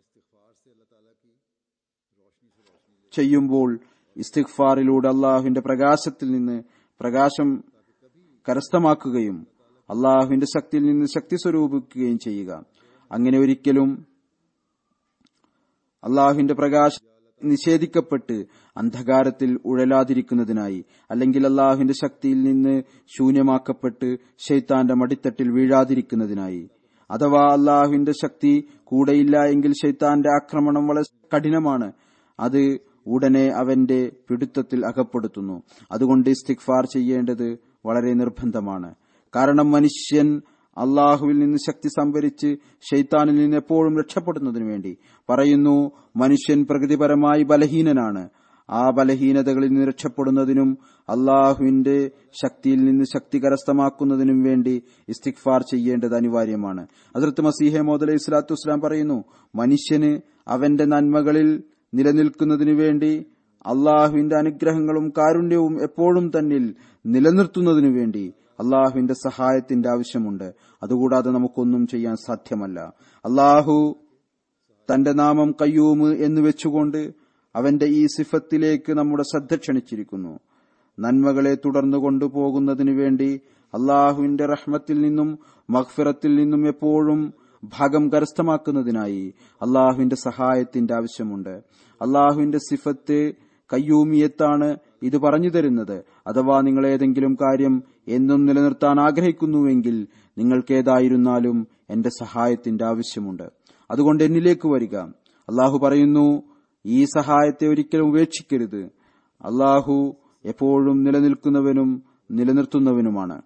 B: ചെയ്യുമ്പോൾ ഇസ്തിഗ്ഫാറിലൂടെ അള്ളാഹുവിന്റെ പ്രകാശത്തിൽ നിന്ന് പ്രകാശം കരസ്ഥമാക്കുകയും അള്ളാഹുവിന്റെ ശക്തിയിൽ നിന്ന് ശക്തി സ്വരൂപിക്കുകയും ചെയ്യുക അങ്ങനെ ഒരിക്കലും അള്ളാഹുവിന്റെ പ്രകാശം നിഷേധിക്കപ്പെട്ട് അന്ധകാരത്തിൽ ഉഴലാതിരിക്കുന്നതിനായി അല്ലെങ്കിൽ അള്ളാഹുവിന്റെ ശക്തിയിൽ നിന്ന് ശൂന്യമാക്കപ്പെട്ട് ഷെയ്ത്താന്റെ മടിത്തട്ടിൽ വീഴാതിരിക്കുന്നതിനായി അഥവാ അള്ളാഹുവിന്റെ ശക്തി കൂടെയില്ല എങ്കിൽ ഷെയ്ത്താന്റെ ആക്രമണം വളരെ കഠിനമാണ് അത് ഉടനെ അവന്റെ പിടുത്തത്തിൽ അകപ്പെടുത്തുന്നു അതുകൊണ്ട് ഇസ്തിഗ്ഫാർ ചെയ്യേണ്ടത് വളരെ നിർബന്ധമാണ് കാരണം മനുഷ്യൻ അള്ളാഹുവിൽ നിന്ന് ശക്തി സംഭരിച്ച് ഷെയ്ത്താനിൽ നിന്ന് എപ്പോഴും രക്ഷപ്പെടുന്നതിനു വേണ്ടി പറയുന്നു മനുഷ്യൻ പ്രകൃതിപരമായി ബലഹീനനാണ് ആ ബലഹീനതകളിൽ നിന്ന് രക്ഷപ്പെടുന്നതിനും അള്ളാഹുവിന്റെ ശക്തിയിൽ നിന്ന് ശക്തി കരസ്ഥമാക്കുന്നതിനും വേണ്ടി ഇസ്തിഗ്ഫാർ ചെയ്യേണ്ടത് അനിവാര്യമാണ് അതിർത്ത് മസീഹെ മോദ് അലൈഹി സ്വലാത്തു വസ്സലാം പറയുന്നു മനുഷ്യന് അവന്റെ നന്മകളിൽ നിലനിൽക്കുന്നതിനു വേണ്ടി അള്ളാഹുവിന്റെ അനുഗ്രഹങ്ങളും കാരുണ്യവും എപ്പോഴും തന്നിൽ നിലനിർത്തുന്നതിനു വേണ്ടി അള്ളാഹുവിന്റെ സഹായത്തിന്റെ ആവശ്യമുണ്ട് അതുകൂടാതെ നമുക്കൊന്നും ചെയ്യാൻ സാധ്യമല്ല അള്ളാഹു തന്റെ നാമം കയ്യൂമ് എന്ന് വെച്ചുകൊണ്ട് അവന്റെ ഈ സിഫത്തിലേക്ക് നമ്മുടെ ശ്രദ്ധ ക്ഷണിച്ചിരിക്കുന്നു നന്മകളെ തുടർന്നു കൊണ്ടുപോകുന്നതിനു വേണ്ടി അള്ളാഹുവിന്റെ റഹ്മത്തിൽ നിന്നും മഹ്ഫിറത്തിൽ നിന്നും എപ്പോഴും ഭാഗം കരസ്ഥമാക്കുന്നതിനായി അള്ളാഹുവിന്റെ സഹായത്തിന്റെ ആവശ്യമുണ്ട് അള്ളാഹുവിന്റെ സിഫത്ത് കയ്യൂമിയത്താണ് ഇത് പറഞ്ഞു തരുന്നത് അഥവാ നിങ്ങൾ ഏതെങ്കിലും കാര്യം എന്നും നിലനിർത്താൻ ആഗ്രഹിക്കുന്നുവെങ്കിൽ നിങ്ങൾക്കേതായിരുന്നാലും എന്റെ സഹായത്തിന്റെ ആവശ്യമുണ്ട് അതുകൊണ്ട് എന്നിലേക്ക് വരിക അള്ളാഹു പറയുന്നു ഈ സഹായത്തെ ഒരിക്കലും ഉപേക്ഷിക്കരുത് അള്ളാഹു എപ്പോഴും നിലനിൽക്കുന്നവനും നിലനിർത്തുന്നവനുമാണ്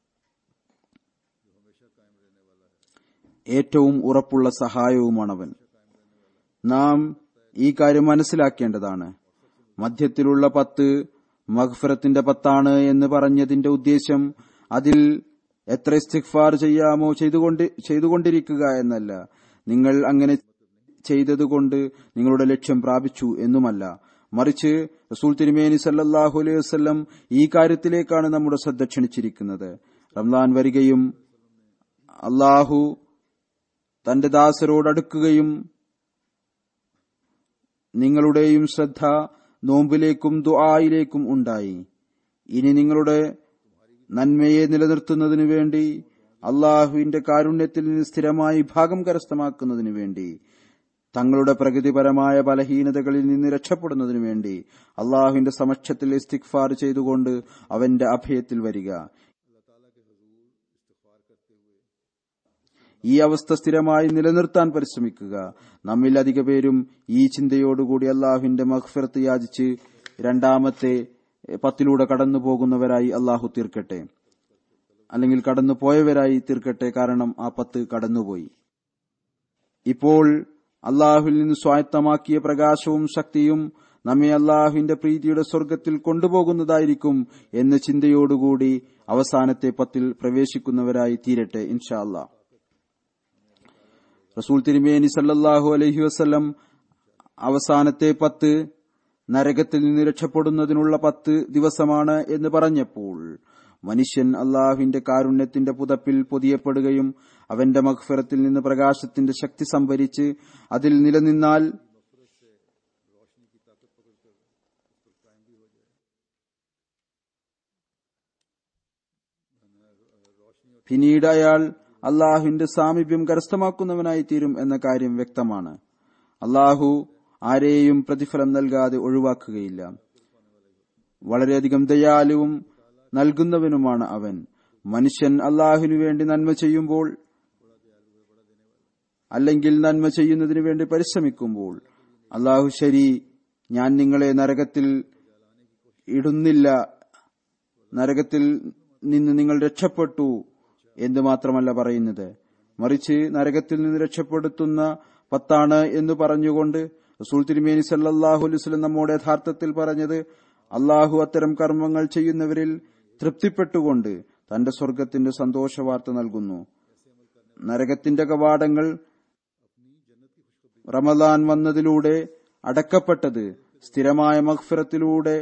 B: ഏറ്റവും ഉറപ്പുള്ള സഹായവുമാണവൻ നാം ഈ കാര്യം മനസ്സിലാക്കേണ്ടതാണ് മധ്യത്തിലുള്ള പത്ത് മഗ്ഫിറത്തിന്റെ പത്താണ് എന്ന് പറഞ്ഞതിന്റെ ഉദ്ദേശം അതിൽ എത്ര ഇസ്തിഗ്ഫാർ ചെയ്യാമോ ചെയ്തുകൊണ്ട് ചെയ്തുകൊണ്ടിരിക്കുക എന്നല്ല നിങ്ങൾ അങ്ങനെ ചെയ്തതുകൊണ്ട് നിങ്ങളുടെ ലക്ഷ്യം പ്രാപിച്ചു എന്നുമല്ല മറിച്ച് റസൂൽ തിരുമേനി സല്ലാഹു അലൈഹി വസ്ലം ഈ കാര്യത്തിലേക്കാണ് നമ്മുടെ ശ്രദ്ധ ക്ഷണിച്ചിരിക്കുന്നത് റംലാൻ വരികയും അള്ളാഹു തന്റെ ദാസരോട് അടുക്കുകയും നിങ്ങളുടെയും ശ്രദ്ധ നോമ്പിലേക്കും ദുആയിലേക്കും ഉണ്ടായി ഇനി നിങ്ങളുടെ നന്മയെ നിലനിർത്തുന്നതിനു വേണ്ടി അള്ളാഹുവിന്റെ കാരുണ്യത്തിൽ നിന്ന് സ്ഥിരമായി ഭാഗം കരസ്ഥമാക്കുന്നതിനു വേണ്ടി തങ്ങളുടെ പ്രകൃതിപരമായ ബലഹീനതകളിൽ നിന്ന് രക്ഷപ്പെടുന്നതിനു വേണ്ടി അള്ളാഹുവിന്റെ സമക്ഷത്തിൽ ഇസ്തിഗ്ഫാർ ചെയ്തുകൊണ്ട് അവന്റെ അഭയത്തിൽ വരിക ഈ അവസ്ഥ സ്ഥിരമായി നിലനിർത്താൻ പരിശ്രമിക്കുക നമ്മിൽ അധിക പേരും ഈ ചിന്തയോടുകൂടി അള്ളാഹുവിന്റെ മഹ്ഫിറത്ത് യാചിച്ച് രണ്ടാമത്തെ പത്തിലൂടെ കടന്നു പോകുന്നവരായി അള്ളാഹു തീർക്കട്ടെ അല്ലെങ്കിൽ കടന്നു പോയവരായി തീർക്കട്ടെ കാരണം ആ പത്ത് കടന്നുപോയി ഇപ്പോൾ അള്ളാഹുവിൽ നിന്ന് സ്വായത്തമാക്കിയ പ്രകാശവും ശക്തിയും നമ്മെ അള്ളാഹുവിന്റെ പ്രീതിയുടെ സ്വർഗത്തിൽ കൊണ്ടുപോകുന്നതായിരിക്കും എന്ന ചിന്തയോടുകൂടി അവസാനത്തെ പത്തിൽ പ്രവേശിക്കുന്നവരായി തീരട്ടെ ഇൻഷാ അള്ളാഹ് റസൂൽ തിരുമേനി സല്ലല്ലാഹു അലൈഹി വസല്ലം അവസാനത്തെ പത്ത് നരകത്തിൽ നിന്ന് രക്ഷപ്പെടുന്നതിനുള്ള പത്ത് ദിവസമാണ് എന്ന് പറഞ്ഞപ്പോൾ മനുഷ്യൻ അള്ളാഹുവിന്റെ കാരുണ്യത്തിന്റെ പുതപ്പിൽ പൊതിയപ്പെടുകയും അവന്റെ മഖ്ഫിറത്തിൽ നിന്ന് പ്രകാശത്തിന്റെ ശക്തി സംഭരിച്ച് അതിൽ നിലനിന്നാൽ പിന്നീട് അയാൾ അള്ളാഹുവിന്റെ സാമീപ്യം കരസ്ഥമാക്കുന്നവനായി തീരും എന്ന കാര്യം വ്യക്തമാണ് അള്ളാഹു ആരെയും പ്രതിഫലം നൽകാതെ ഒഴിവാക്കുകയില്ല വളരെയധികം ദയാലുവും നൽകുന്നവനുമാണ് അവൻ മനുഷ്യൻ അള്ളാഹുവിനു വേണ്ടി നന്മ ചെയ്യുമ്പോൾ അല്ലെങ്കിൽ നന്മ ചെയ്യുന്നതിനു വേണ്ടി പരിശ്രമിക്കുമ്പോൾ അള്ളാഹു ശരി ഞാൻ നിങ്ങളെ നരകത്തിൽ ഇടുന്നില്ല നരകത്തിൽ നിന്ന് നിങ്ങൾ രക്ഷപ്പെട്ടു എന്ന് മാത്രമല്ല പറയുന്നത് മറിച്ച് നരകത്തിൽ നിന്ന് രക്ഷപ്പെടുത്തുന്ന പത്താണ് എന്ന് പറഞ്ഞുകൊണ്ട് റസൂൽ തിരുമേനി സല്ലാഹു അലുസ്ലം നമ്മോട് യഥാർത്ഥത്തിൽ പറഞ്ഞത് അള്ളാഹു അത്തരം കർമ്മങ്ങൾ ചെയ്യുന്നവരിൽ തൃപ്തിപ്പെട്ടുകൊണ്ട് തന്റെ സ്വർഗത്തിന്റെ സന്തോഷവാർത്ത നൽകുന്നു നരകത്തിന്റെ കവാടങ്ങൾ റമദാൻ വന്നതിലൂടെ അടക്കപ്പെട്ടത് സ്ഥിരമായ മഹ്ഫിറത്തിലൂടെ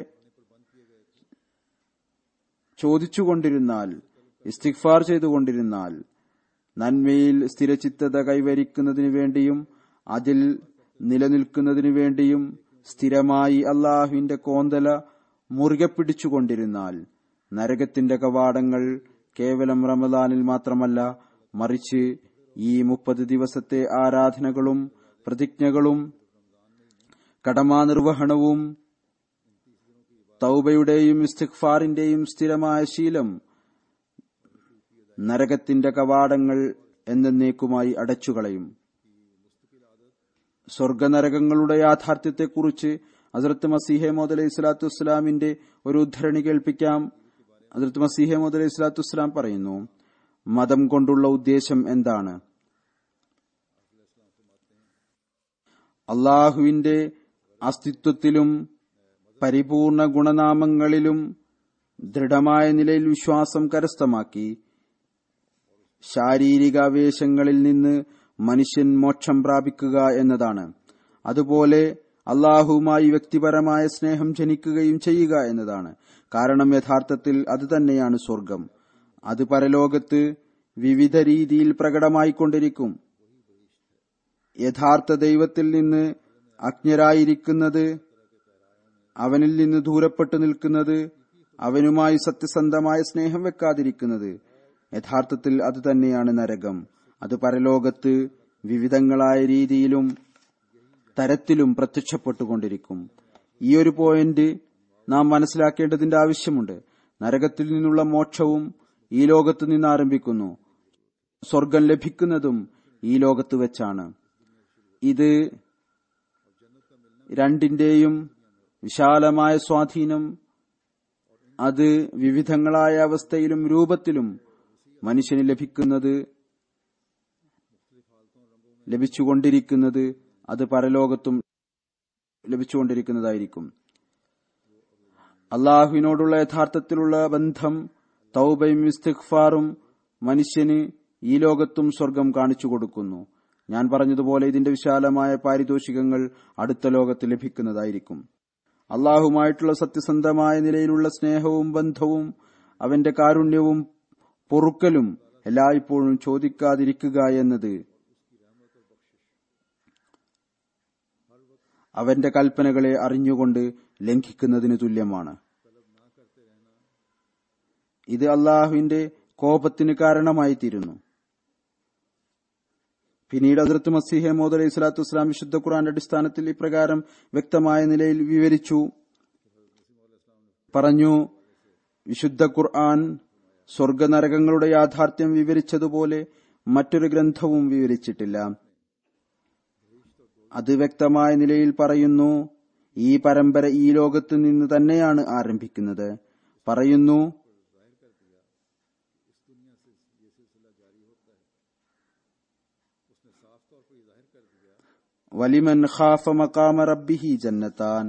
B: ചോദിച്ചുകൊണ്ടിരുന്നാൽ ഇസ്തിഗ്ഫാർ ചെയ്തുകൊണ്ടിരുന്നാൽ നന്മയിൽ സ്ഥിരചിത്തത കൈവരിക്കുന്നതിനു വേണ്ടിയും അതിൽ നിലനിൽക്കുന്നതിനു വേണ്ടിയും സ്ഥിരമായി അള്ളാഹുവിന്റെ കോന്തല മുറുകെ പിടിച്ചുകൊണ്ടിരുന്നാൽ നരകത്തിന്റെ കവാടങ്ങൾ കേവലം റമദാനിൽ മാത്രമല്ല മറിച്ച് ഈ മുപ്പത് ദിവസത്തെ ആരാധനകളും പ്രതിജ്ഞകളും കടമാനിർവഹണവും തൗബയുടെയും ഇസ്തിഗ്ഫാറിന്റെയും സ്ഥിരമായ ശീലം നരകത്തിന്റെ കവാടങ്ങൾ എന്നേക്കുമായി അടച്ചുകളയും സ്വർഗനരകങ്ങളുടെ യാഥാർത്ഥ്യത്തെക്കുറിച്ച് ഹസരത്ത് മസീഹെ മോദ് അലൈഹി സ്വലാത്തു വസ്സലാമിന്റെ ഒരു ഉദ്ധരണി കേൾപ്പിക്കാം ഹസരത്ത് മസീഹെ മോദ് അലൈഹി സ്വലാത്തു വസ്സലാം പറയുന്നു മതം കൊണ്ടുള്ള ഉദ്ദേശം എന്താണ് അള്ളാഹുവിന്റെ അസ്തിത്വത്തിലും പരിപൂർണ ഗുണനാമങ്ങളിലും ദൃഢമായ നിലയിൽ വിശ്വാസം കരസ്ഥമാക്കി ശാരീരികാവേശങ്ങളിൽ നിന്ന് മനുഷ്യൻ മോക്ഷം പ്രാപിക്കുക എന്നതാണ് അതുപോലെ അള്ളാഹുവുമായി വ്യക്തിപരമായ സ്നേഹം ജനിക്കുകയും ചെയ്യുക എന്നതാണ് കാരണം യഥാർത്ഥത്തിൽ അത് തന്നെയാണ് സ്വർഗം അത് പരലോകത്ത് വിവിധ രീതിയിൽ പ്രകടമായിക്കൊണ്ടിരിക്കും യഥാർത്ഥ ദൈവത്തിൽ നിന്ന് അജ്ഞരായിരിക്കുന്നത് അവനിൽ നിന്ന് ദൂരപ്പെട്ടു നിൽക്കുന്നത് അവനുമായി സത്യസന്ധമായ സ്നേഹം വെക്കാതിരിക്കുന്നത് യഥാർത്ഥത്തിൽ അത് തന്നെയാണ് നരകം അത് പരലോകത്ത് വിവിധങ്ങളായ രീതിയിലും തരത്തിലും പ്രത്യക്ഷപ്പെട്ടുകൊണ്ടിരിക്കും ഈ ഒരു പോയിന്റ് നാം മനസ്സിലാക്കേണ്ടതിന്റെ ആവശ്യമുണ്ട് നരകത്തിൽ നിന്നുള്ള മോക്ഷവും ഈ ലോകത്ത് നിന്ന് ആരംഭിക്കുന്നു സ്വർഗം ലഭിക്കുന്നതും ഈ ലോകത്ത് വെച്ചാണ് ഇത് രണ്ടിന്റെയും വിശാലമായ സ്വാധീനം അത് വിവിധങ്ങളായ അവസ്ഥയിലും രൂപത്തിലും മനുഷ്യന് ലഭിക്കുന്നത് ലഭിച്ചുകൊണ്ടിരിക്കുന്നത് അത് പരലോകത്തും ലഭിച്ചുകൊണ്ടിരിക്കുന്നതായിരിക്കും അള്ളാഹുവിനോടുള്ള യഥാർത്ഥത്തിലുള്ള ബന്ധം തൗബയും ഇസ്തിഗ്ഫാറും മനുഷ്യന് ഈ ലോകത്തും സ്വർഗം കാണിച്ചു കൊടുക്കുന്നു ഞാൻ പറഞ്ഞതുപോലെ ഇതിന്റെ വിശാലമായ പാരിതോഷികങ്ങൾ അടുത്ത ലോകത്ത് ലഭിക്കുന്നതായിരിക്കും അള്ളാഹുമായിട്ടുള്ള സത്യസന്ധമായ നിലയിലുള്ള സ്നേഹവും ബന്ധവും അവന്റെ കാരുണ്യവും പൊറുക്കലും എല്ലായ്പ്പോഴും ചോദിക്കാതിരിക്കുക എന്നത് അവന്റെ കൽപ്പനകളെ അറിഞ്ഞുകൊണ്ട് ലംഘിക്കുന്നതിന് തുല്യമാണ് ഇത് അള്ളാഹുവിന്റെ കോപത്തിന് കാരണമായി തീരുന്നു പിന്നീട് അതിർത്ത് മസീഹെ മോദ് അലൈഹി സ്വലാത്തു വസ്സലാം വിശുദ്ധ ഖുറാന്റെ അടിസ്ഥാനത്തിൽ ഇപ്രകാരം വ്യക്തമായ നിലയിൽ വിവരിച്ചു പറഞ്ഞു വിശുദ്ധ ഖുർആൻ സ്വർഗനരകങ്ങളുടെ യാഥാർത്ഥ്യം വിവരിച്ചതുപോലെ മറ്റൊരു ഗ്രന്ഥവും വിവരിച്ചിട്ടില്ല അത് വ്യക്തമായ നിലയിൽ പറയുന്നു ഈ പരമ്പര ഈ ലോകത്ത് നിന്ന് തന്നെയാണ് ആരംഭിക്കുന്നത് പറയുന്നു വലിമൻ ഖാഫ മക്കാമ റബ്ബിഹി ജന്നത്താൻ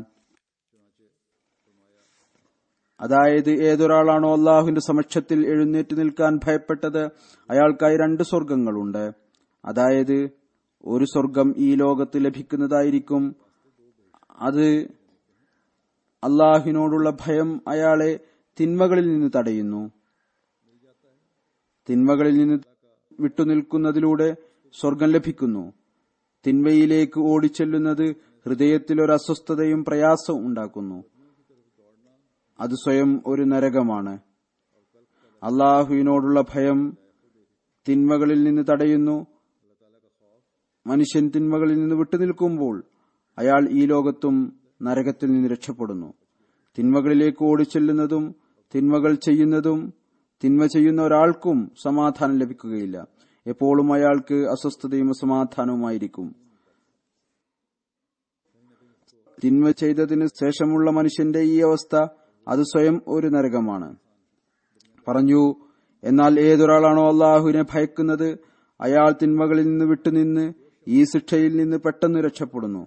B: അതായത് ഏതൊരാളാണോ അള്ളാഹുവിന്റെ സമക്ഷത്തിൽ എഴുന്നേറ്റ് നിൽക്കാൻ ഭയപ്പെട്ടത് അയാൾക്കായി രണ്ട് സ്വർഗങ്ങളുണ്ട് അതായത് ഒരു സ്വർഗം ഈ ലോകത്ത് ലഭിക്കുന്നതായിരിക്കും അത് അള്ളാഹുവിനോടുള്ള ഭയം അയാളെ തിന്മകളിൽ നിന്ന് തടയുന്നു തിന്മകളിൽ നിന്ന് വിട്ടുനിൽക്കുന്നതിലൂടെ സ്വർഗം ലഭിക്കുന്നു തിന്മയിലേക്ക് ഓടിച്ചെല്ലുന്നത് ഹൃദയത്തിൽ ഒരു അസ്വസ്ഥതയും പ്രയാസവും ഉണ്ടാക്കുന്നു അത് സ്വയം ഒരു നരകമാണ് അള്ളാഹുവിനോടുള്ള ഭയം തിന്മകളിൽ നിന്ന് തടയുന്നു മനുഷ്യൻ തിന്മകളിൽ നിന്ന് വിട്ടുനിൽക്കുമ്പോൾ അയാൾ ഈ ലോകത്തും നരകത്തിൽ നിന്ന് രക്ഷപ്പെടുന്നു തിന്മകളിലേക്ക് ഓടിച്ചെല്ലുന്നതും തിന്മകൾ ചെയ്യുന്നതും തിന്മ ചെയ്യുന്ന ഒരാൾക്കും സമാധാനം ലഭിക്കുകയില്ല എപ്പോഴും അയാൾക്ക് അസ്വസ്ഥതയും അസമാധാനവുമായിരിക്കും തിന്മ ചെയ്തതിനു ശേഷമുള്ള മനുഷ്യന്റെ ഈ അവസ്ഥ അത് സ്വയം ഒരു നരകമാണ് പറഞ്ഞു എന്നാൽ ഏതൊരാളാണോ അള്ളാഹുവിനെ ഭയക്കുന്നത് അയാൾ തിന്മകളിൽ നിന്ന് വിട്ടുനിന്ന് ഈ ശിക്ഷയിൽ നിന്ന് പെട്ടെന്ന് രക്ഷപ്പെടുന്നു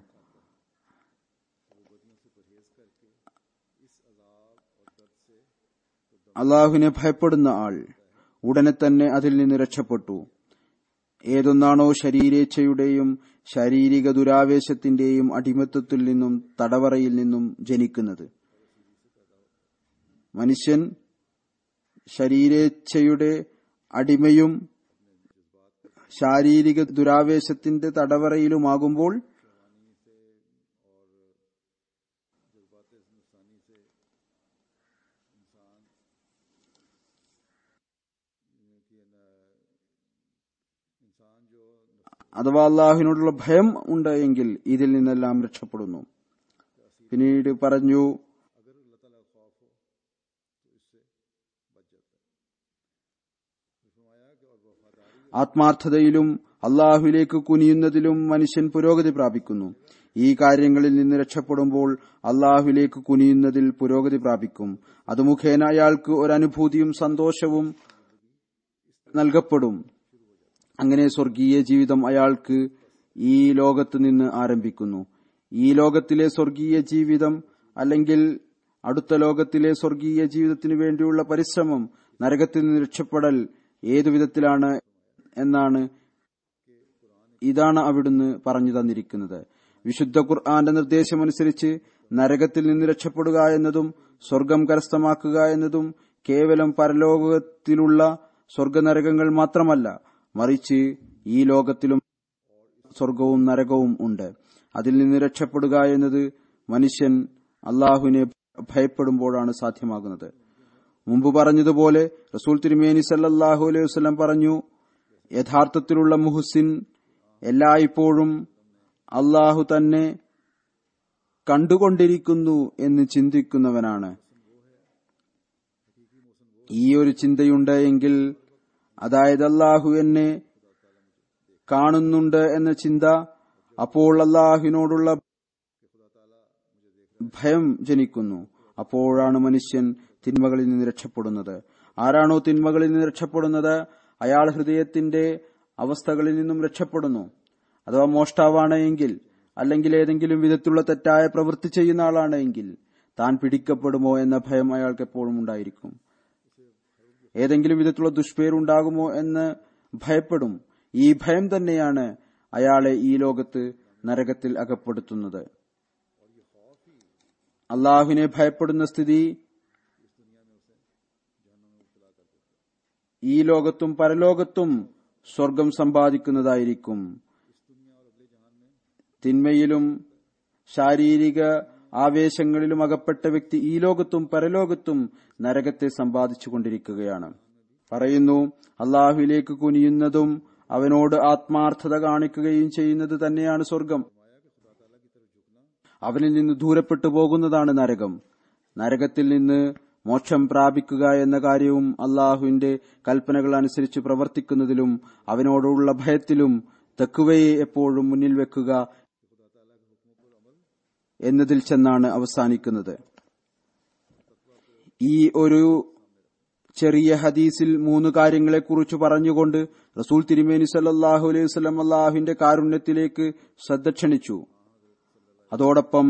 B: അള്ളാഹുവിനെ ഭയപ്പെടുന്ന ആൾ ഉടനെ തന്നെ അതിൽ നിന്ന് രക്ഷപ്പെട്ടു ഏതൊന്നാണോ ശരീരേച്ഛയുടെയും ശാരീരിക ദുരാവേശത്തിന്റെയും അടിമത്വത്തിൽ നിന്നും തടവറയിൽ നിന്നും ജനിക്കുന്നത് മനുഷ്യൻ ശരീരേച്ഛയുടെ അടിമയും ശാരീരിക ദുരാവേശത്തിന്റെ തടവറയിലുമാകുമ്പോൾ അഥവാ അള്ളാഹുവിനോടുള്ള ഭയം ഉണ്ട് എങ്കിൽ ഇതിൽ നിന്നെല്ലാം രക്ഷപ്പെടുന്നു പിന്നീട് പറഞ്ഞു ആത്മാർത്ഥതയിലും അള്ളാഹുവിലേക്ക് കുനിയുന്നതിലും മനുഷ്യൻ പുരോഗതി പ്രാപിക്കുന്നു ഈ കാര്യങ്ങളിൽ നിന്ന് രക്ഷപ്പെടുമ്പോൾ അള്ളാഹുവിലേക്ക് കുനിയുന്നതിൽ പുരോഗതി പ്രാപിക്കും അത് മുഖേന അയാൾക്ക് ഒരനുഭൂതിയും സന്തോഷവും നൽകപ്പെടും അങ്ങനെ സ്വർഗീയ ജീവിതം അയാൾക്ക് ഈ ലോകത്ത് നിന്ന് ആരംഭിക്കുന്നു ഈ ലോകത്തിലെ സ്വർഗീയ ജീവിതം അല്ലെങ്കിൽ അടുത്ത ലോകത്തിലെ സ്വർഗീയ ജീവിതത്തിനു വേണ്ടിയുള്ള പരിശ്രമം നരകത്തിൽ നിന്ന് രക്ഷപ്പെടൽ ഏതു വിധത്തിലാണ് എന്നാണ് ഇതാണ് അവിടുന്ന് പറഞ്ഞു തന്നിരിക്കുന്നത് വിശുദ്ധ ഖുർആന്റെ നിർദ്ദേശമനുസരിച്ച് നരകത്തിൽ നിന്ന് രക്ഷപ്പെടുക എന്നതും സ്വർഗം കരസ്ഥമാക്കുക എന്നതും കേവലം പരലോകത്തിലുള്ള സ്വർഗനരകങ്ങൾ മാത്രമല്ല മറിച്ച് ഈ ലോകത്തിലും സ്വർഗവും നരകവും ഉണ്ട് അതിൽ നിന്ന് രക്ഷപ്പെടുക എന്നത് മനുഷ്യൻ അള്ളാഹുവിനെ ഭയപ്പെടുമ്പോഴാണ് സാധ്യമാകുന്നത് മുമ്പ് പറഞ്ഞതുപോലെ റസൂൽ തിരുമേനി സല്ലാഹു അലൈഹി വസ്ലം പറഞ്ഞു യഥാർത്ഥത്തിലുള്ള മുഹസിൻ എല്ലായ്പ്പോഴും അള്ളാഹു തന്നെ കണ്ടുകൊണ്ടിരിക്കുന്നു എന്ന് ചിന്തിക്കുന്നവനാണ് ഈ ഒരു ചിന്തയുണ്ട് എങ്കിൽ അതായത് അള്ളാഹു എന്നെ കാണുന്നുണ്ട് എന്ന ചിന്ത അപ്പോൾ അള്ളാഹുവിനോടുള്ള ഭയം ജനിക്കുന്നു അപ്പോഴാണ് മനുഷ്യൻ തിന്മകളിൽ നിന്ന് രക്ഷപ്പെടുന്നത് ആരാണോ തിന്മകളിൽ നിന്ന് രക്ഷപ്പെടുന്നത് അയാൾ ഹൃദയത്തിന്റെ അവസ്ഥകളിൽ നിന്നും രക്ഷപ്പെടുന്നു അഥവാ മോഷ്ടാവാണ് എങ്കിൽ അല്ലെങ്കിൽ ഏതെങ്കിലും വിധത്തിലുള്ള തെറ്റായ പ്രവൃത്തി ചെയ്യുന്ന ആളാണ് എങ്കിൽ താൻ പിടിക്കപ്പെടുമോ എന്ന ഭയം അയാൾക്ക് എപ്പോഴും ഉണ്ടായിരിക്കും ഏതെങ്കിലും വിധത്തിലുള്ള ദുഷ്പേരുണ്ടാകുമോ എന്ന് ഭയപ്പെടും ഈ ഭയം തന്നെയാണ് അയാളെ ഈ ലോകത്ത് നരകത്തിൽ അകപ്പെടുത്തുന്നത് അള്ളാഹുവിനെ ഭയപ്പെടുന്ന സ്ഥിതി ഈ ലോകത്തും പരലോകത്തും സ്വർഗം സമ്പാദിക്കുന്നതായിരിക്കും തിന്മയിലും ശാരീരിക ആവേശങ്ങളിലും അകപ്പെട്ട വ്യക്തി ഈ ലോകത്തും പരലോകത്തും നരകത്തെ സമ്പാദിച്ചുകൊണ്ടിരിക്കുകയാണ് പറയുന്നു അള്ളാഹുവിലേക്ക് കുനിയുന്നതും അവനോട് ആത്മാർത്ഥത കാണിക്കുകയും ചെയ്യുന്നത് തന്നെയാണ് സ്വർഗം അവനിൽ നിന്ന് ദൂരപ്പെട്ടു പോകുന്നതാണ് നരകം നരകത്തിൽ നിന്ന് മോക്ഷം പ്രാപിക്കുക എന്ന കാര്യവും അള്ളാഹുവിന്റെ കൽപ്പനകൾ അനുസരിച്ച് പ്രവർത്തിക്കുന്നതിലും അവനോടുള്ള ഭയത്തിലും തെക്കുവയെ എപ്പോഴും മുന്നിൽ വെക്കുക എന്നതിൽ ചെന്നാണ് അവസാനിക്കുന്നത് ഈ ഒരു ചെറിയ ഹദീസിൽ മൂന്ന് കാര്യങ്ങളെക്കുറിച്ച് പറഞ്ഞുകൊണ്ട് റസൂൽ തിരുമേനി സല്ലാഹു അലൈഹി വസ്ലം അള്ളാഹുവിന്റെ കാരുണ്യത്തിലേക്ക് ശ്രദ്ധ ക്ഷണിച്ചു അതോടൊപ്പം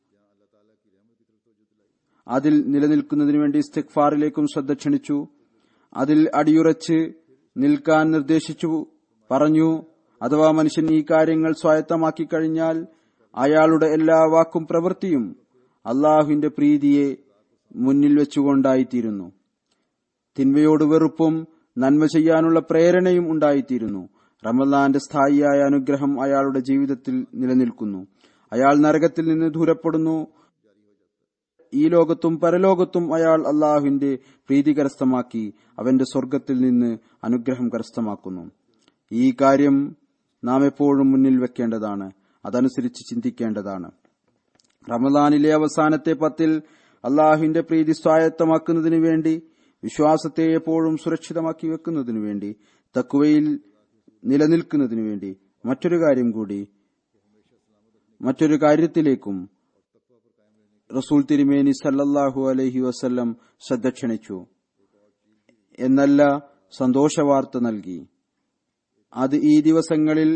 B: അതിൽ നിലനിൽക്കുന്നതിനു വേണ്ടി ഇസ്തിഗ്ഫാറിലേക്കും ശ്രദ്ധ ക്ഷണിച്ചു അതിൽ അടിയുറച്ച് നിൽക്കാൻ നിർദ്ദേശിച്ചു പറഞ്ഞു അഥവാ മനുഷ്യൻ ഈ കാര്യങ്ങൾ സ്വായത്തമാക്കി കഴിഞ്ഞാൽ അയാളുടെ എല്ലാ വാക്കും പ്രവൃത്തിയും അള്ളാഹുവിന്റെ പ്രീതിയെ മുന്നിൽ വെച്ചുകൊണ്ടായിത്തീരുന്നു തിന്മയോട് വെറുപ്പും നന്മ ചെയ്യാനുള്ള പ്രേരണയും ഉണ്ടായിത്തീരുന്നു റമദാന്റെ സ്ഥായിയായ അനുഗ്രഹം അയാളുടെ ജീവിതത്തിൽ നിലനിൽക്കുന്നു അയാൾ നരകത്തിൽ നിന്ന് ദൂരപ്പെടുന്നു ഈ ലോകത്തും പരലോകത്തും അയാൾ അള്ളാഹുവിന്റെ പ്രീതി കരസ്ഥമാക്കി അവന്റെ സ്വർഗത്തിൽ നിന്ന് അനുഗ്രഹം കരസ്ഥമാക്കുന്നു ഈ കാര്യം നാം എപ്പോഴും മുന്നിൽ വെക്കേണ്ടതാണ് അതനുസരിച്ച് ചിന്തിക്കേണ്ടതാണ് റമദാനിലെ അവസാനത്തെ പത്തിൽ അള്ളാഹുവിന്റെ പ്രീതി സ്വായത്തമാക്കുന്നതിനു വേണ്ടി വിശ്വാസത്തെ എപ്പോഴും സുരക്ഷിതമാക്കി വെക്കുന്നതിനു വേണ്ടി തക്കുവയിൽ നിലനിൽക്കുന്നതിനു വേണ്ടി മറ്റൊരു കാര്യം കൂടി മറ്റൊരു കാര്യത്തിലേക്കും റസൂൽ തിരുമേനി സല്ലല്ലാഹു അലൈഹി വസല്ലം ശ്രദ്ധ ക്ഷണിച്ചു എന്നല്ല സന്തോഷവാർത്ത നൽകി അത് ഈ ദിവസങ്ങളിൽ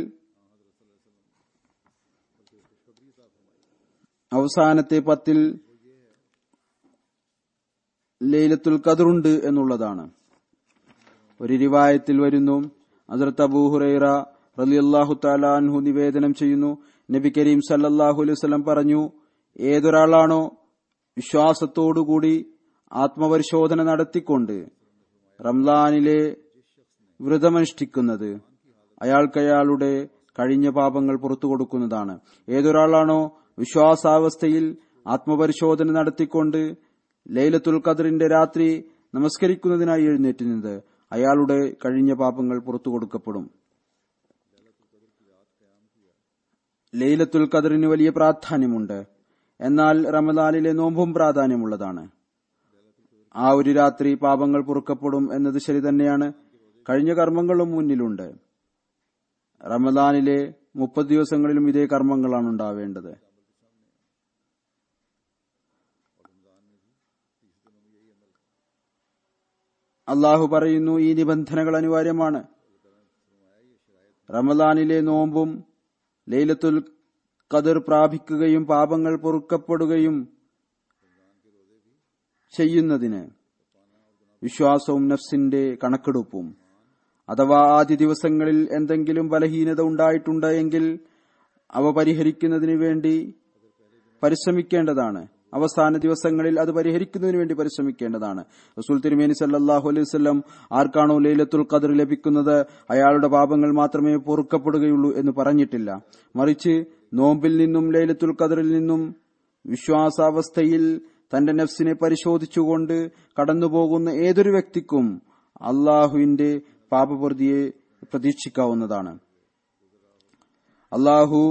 B: അവസാനത്തെ പത്തിൽ ലൈലത്തുൽ ഖദറുണ്ട് എന്നുള്ളതാണ് ഒരു റിവായത്തിൽ വരുന്നു ഹസ്രത്ത് അബൂ ഹുറൈറ റളിയല്ലാഹു തആല അൻഹു നിവേദനം ചെയ്യുന്നു നബി കരീം സല്ലല്ലാഹു അലൈഹി വസല്ലം പറഞ്ഞു ഏതൊരാളാണോ വിശ്വാസത്തോടുകൂടി ആത്മപരിശോധന നടത്തിക്കൊണ്ട് റംലാനിലെ വ്രതമനുഷ്ഠിക്കുന്നത് അയാൾക്ക് അയാളുടെ കഴിഞ്ഞ പാപങ്ങൾ പുറത്തു കൊടുക്കുന്നതാണ് ഏതൊരാളാണോ വിശ്വാസാവസ്ഥയിൽ ആത്മപരിശോധന നടത്തിക്കൊണ്ട് ലൈലത്തുൽ ഖദറിന്റെ രാത്രി നമസ്കരിക്കുന്നതിനായി എഴുന്നേറ്റുന്നത് അയാളുടെ കഴിഞ്ഞ പാപങ്ങൾ പുറത്തു കൊടുക്കപ്പെടും ലൈലത്തുൽ ഖദറിന് വലിയ പ്രാധാന്യമുണ്ട് എന്നാൽ റമദാനിലെ നോമ്പും പ്രാധാന്യമുള്ളതാണ് ആ ഒരു രാത്രി പാപങ്ങൾ പൊറുക്കപ്പെടും എന്നത് ശരി തന്നെയാണ് കഴിഞ്ഞ കർമ്മങ്ങളും മുന്നിലുണ്ട് റമദാനിലെ മുപ്പത് ദിവസങ്ങളിലും ഇതേ കർമ്മങ്ങളാണ് ഉണ്ടാവേണ്ടത് അള്ളാഹു പറയുന്നു ഈ നിബന്ധനകൾ അനിവാര്യമാണ് റമദാനിലെ നോമ്പും ലൈലത്തുൽ ഖദർ പ്രാപിക്കുകയും പാപങ്ങൾ പൊറുക്കപ്പെടുകയും ചെയ്യുന്നതിന് വിശ്വാസവും നഫ്സിന്റെ കണക്കെടുപ്പും അഥവാ ആദ്യ ദിവസങ്ങളിൽ എന്തെങ്കിലും ബലഹീനത ഉണ്ടായിട്ടുണ്ട് എങ്കിൽ അവ പരിഹരിക്കുന്നതിന് വേണ്ടി പരിശ്രമിക്കേണ്ടതാണ് അവസാന ദിവസങ്ങളിൽ അത് പരിഹരിക്കുന്നതിന് വേണ്ടി പരിശ്രമിക്കേണ്ടതാണ് റസൂൽ തിരുമേനി സല്ലാഹു അലൈഹി വസല്ലം ആർക്കാണോ ലൈലത്തുൽ ഖദർ ലഭിക്കുന്നത് അയാളുടെ പാപങ്ങൾ മാത്രമേ പൊറുക്കപ്പെടുകയുള്ളൂ എന്ന് പറഞ്ഞിട്ടില്ല മറിച്ച് നോമ്പിൽ നിന്നും ലൈലത്തുൽ ഖദറിൽ നിന്നും വിശ്വാസാവസ്ഥയിൽ തന്റെ നഫ്സിനെ പരിശോധിച്ചുകൊണ്ട് കടന്നുപോകുന്ന ഏതൊരു വ്യക്തിക്കും അള്ളാഹുവിന്റെ പാപപ്രതിയെ പ്രതീക്ഷിക്കാവുന്നതാണ് അള്ളാഹു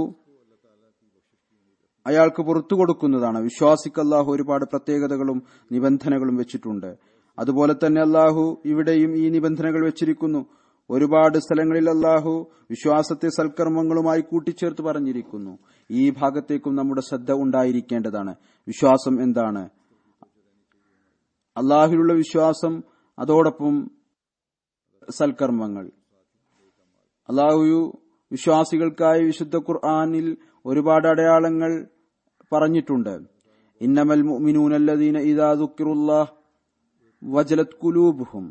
B: അയാൾക്ക് പുറത്തു കൊടുക്കുന്നതാണ് വിശ്വാസിക്ക് അള്ളാഹു ഒരുപാട് പ്രത്യേകതകളും നിബന്ധനകളും വെച്ചിട്ടുണ്ട് അതുപോലെ തന്നെ അള്ളാഹു ഇവിടെയും ഈ നിബന്ധനകൾ വെച്ചിരിക്കുന്നു ഒരുപാട് സ്ഥലങ്ങളിൽ അള്ളാഹു വിശ്വാസത്തെ സൽക്കർമ്മങ്ങളുമായി കൂട്ടിച്ചേർത്ത് പറഞ്ഞിരിക്കുന്നു ഈ ഭാഗത്തേക്കും നമ്മുടെ ശ്രദ്ധ ഉണ്ടായിരിക്കേണ്ടതാണ് വിശ്വാസം എന്താണ് അള്ളാഹുലുള്ള വിശ്വാസം അതോടൊപ്പം സൽക്കർമ്മങ്ങൾ അള്ളാഹു വിശ്വാസികൾക്കായി വിശുദ്ധ ഖുർആാനിൽ ഒരുപാട് അടയാളങ്ങൾ പറഞ്ഞിട്ടുണ്ട് ഇന്നമൽ മുഅ്മിനൂനല്ലദീന ഇദാ ദുക്കിറുല്ലാഹ് വജലത് കുലൂബുഹും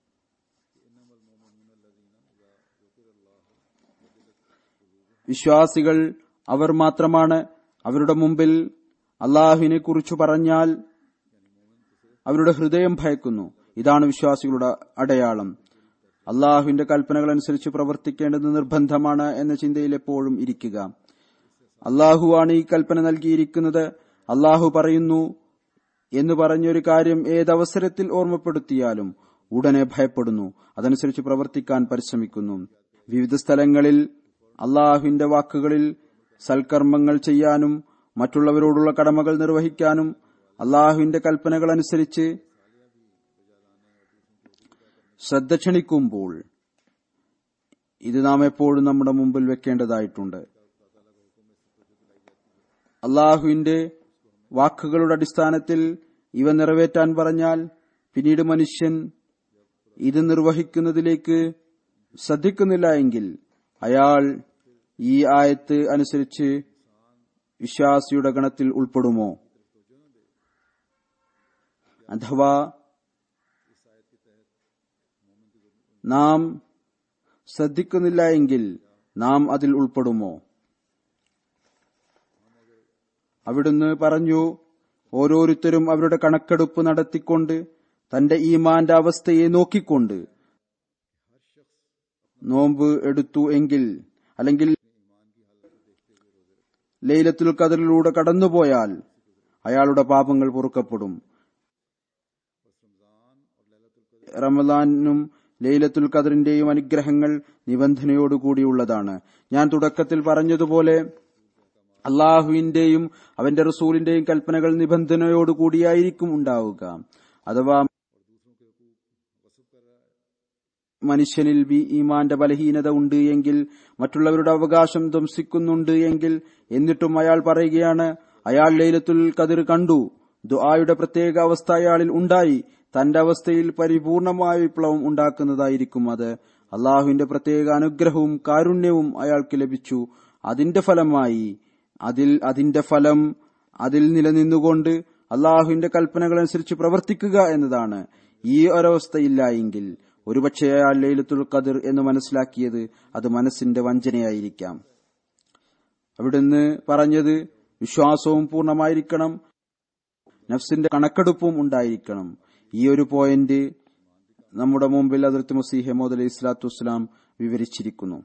B: വിശ്വാസികൾ അവർ മാത്രമാണ് അവരുടെ മുമ്പിൽ അള്ളാഹുവിനെ കുറിച്ച് പറഞ്ഞാൽ അവരുടെ ഹൃദയം ഭയക്കുന്നു ഇതാണ് വിശ്വാസികളുടെ അടയാളം അള്ളാഹുവിന്റെ കൽപ്പനകൾ അനുസരിച്ച് പ്രവർത്തിക്കേണ്ടത് നിർബന്ധമാണ് എന്ന ചിന്തയിൽ എപ്പോഴും ഇരിക്കുക അള്ളാഹുവാണ് ഈ കൽപ്പന നൽകിയിരിക്കുന്നത് അള്ളാഹു പറയുന്നു എന്ന് പറഞ്ഞൊരു കാര്യം ഏതവസരത്തിൽ ഓർമ്മപ്പെടുത്തിയാലും ഉടനെ ഭയപ്പെടുന്നു അതനുസരിച്ച് പ്രവർത്തിക്കാൻ പരിശ്രമിക്കുന്നു വിവിധ സ്ഥലങ്ങളിൽ അള്ളാഹുവിന്റെ വാക്കുകളിൽ സൽക്കർമ്മങ്ങൾ ചെയ്യാനും മറ്റുള്ളവരോടുള്ള കടമകൾ നിർവഹിക്കാനും അള്ളാഹുവിന്റെ കൽപ്പനകൾ അനുസരിച്ച് ശ്രദ്ധ ക്ഷണിക്കുമ്പോൾ ഇത് നാം എപ്പോഴും നമ്മുടെ മുമ്പിൽ വെക്കേണ്ടതായിട്ടുണ്ട് അള്ളാഹുവിന്റെ വാക്കുകളുടെ അടിസ്ഥാനത്തിൽ ഇവ നിറവേറ്റാൻ പറഞ്ഞാൽ പിന്നീട് മനുഷ്യൻ ഇത് നിർവഹിക്കുന്നതിലേക്ക് ശ്രദ്ധിക്കുന്നില്ല എങ്കിൽ അയാൾ ഈ ആയത്ത് അനുസരിച്ച് വിശ്വാസിയുടെ ഗണത്തിൽ ഉൾപ്പെടുമോ അഥവാ നാം ശ്രദ്ധിക്കുന്നില്ല എങ്കിൽ നാം അതിൽ ഉൾപ്പെടുമോ അവിടുന്ന് പറഞ്ഞു ഓരോരുത്തരും അവരുടെ കണക്കെടുപ്പ് നടത്തിക്കൊണ്ട് തന്റെ ഈമാന്റെ അവസ്ഥയെ നോക്കിക്കൊണ്ട് നോമ്പ് എടുത്തു എങ്കിൽ അല്ലെങ്കിൽ ലൈലത്തുൽ കദറിലൂടെ കടന്നുപോയാൽ അയാളുടെ പാപങ്ങൾ പൊറുക്കപ്പെടും റമദാനും ലൈലത്തുൽ ഖദറിന്റെയും അനുഗ്രഹങ്ങൾ നിബന്ധനയോടുകൂടിയുള്ളതാണ് ഞാൻ തുടക്കത്തിൽ പറഞ്ഞതുപോലെ അള്ളാഹുവിന്റെയും അവന്റെ റസൂലിന്റെയും കൽപ്പനകൾ നിബന്ധനയോടുകൂടിയായിരിക്കും ഉണ്ടാവുക അഥവാ മനുഷ്യനിൽ ബി ഈമാന്റെ ബലഹീനത ഉണ്ട് എങ്കിൽ മറ്റുള്ളവരുടെ അവകാശം ധ്വംസിക്കുന്നുണ്ട് എങ്കിൽ എന്നിട്ടും അയാൾ പറയുകയാണ് അയാൾ ലൈലത്തുൽ കതിർ കണ്ടു ദുആയുടെ പ്രത്യേക അവസ്ഥ അയാളിൽ ഉണ്ടായി തന്റെ അവസ്ഥയിൽ പരിപൂർണമായ വിപ്ലവം ഉണ്ടാക്കുന്നതായിരിക്കും അത് അള്ളാഹുവിന്റെ പ്രത്യേക അനുഗ്രഹവും കാരുണ്യവും അയാൾക്ക് ലഭിച്ചു അതിന്റെ ഫലമായി അതിൽ അതിന്റെ ഫലം അതിൽ നിലനിന്നുകൊണ്ട് അള്ളാഹുവിന്റെ കൽപ്പനകൾ അനുസരിച്ച് പ്രവർത്തിക്കുക എന്നതാണ് ഈ ഒരവസ്ഥയില്ല എങ്കിൽ ഒരുപക്ഷെ അയാൾ ലൈലത്തുൽ ഖദർ എന്ന് മനസ്സിലാക്കിയത് അത് മനസ്സിന്റെ വഞ്ചനയായിരിക്കാം അവിടുന്ന് പറഞ്ഞത് വിശ്വാസവും പൂർണ്ണമായിരിക്കണം നഫ്സിന്റെ കണക്കെടുപ്പും ഉണ്ടായിരിക്കണം ഈ ഒരു പോയിന്റ് നമ്മുടെ മുമ്പിൽ അതിർത്തി മുസീഹ് മോദ് അലൈഹി സ്വലാത്തു വസ്സലാം വിവരിച്ചിരിക്കുന്നു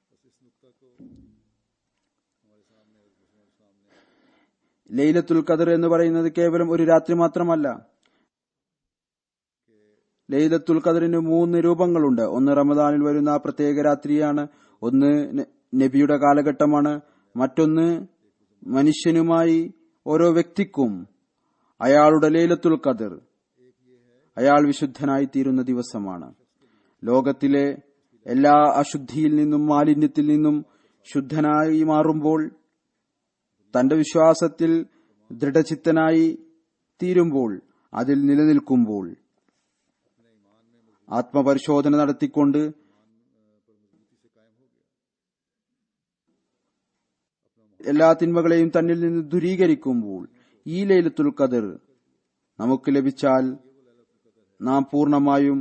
B: ലൈലത്തുൽ ഖദർ എന്ന് പറയുന്നത് കേവലം ഒരു രാത്രി മാത്രമല്ല ലൈലത്തുൽ ഖദറിന് മൂന്ന് രൂപങ്ങളുണ്ട് ഒന്ന് റമദാനിൽ വരുന്ന ആ പ്രത്യേക രാത്രിയാണ് ഒന്ന് ന- നബിയുടെ കാലഘട്ടമാണ് മറ്റൊന്ന് മനുഷ്യനുമായി ഓരോ വ്യക്തിക്കും അയാളുടെ ലൈലത്തുൽ ഖദർ അയാൾ വിശുദ്ധനായി തീരുന്ന ദിവസമാണ് ലോകത്തിലെ എല്ലാ അശുദ്ധിയിൽ നിന്നും മാലിന്യത്തിൽ നിന്നും ശുദ്ധനായി മാറുമ്പോൾ തന്റെ വിശ്വാസത്തിൽ ദൃഢചിത്തനായി തീരുമ്പോൾ അതിൽ നിലനിൽക്കുമ്പോൾ ആത്മപരിശോധന നടത്തിക്കൊണ്ട് എല്ലാ തിന്മകളെയും തന്നിൽ നിന്ന് ദൂരീകരിക്കുമ്പോൾ ഈ ലൈലത്തുൽ ഖദർ നമുക്ക് ലഭിച്ചാൽ നാം പൂർണ്ണമായും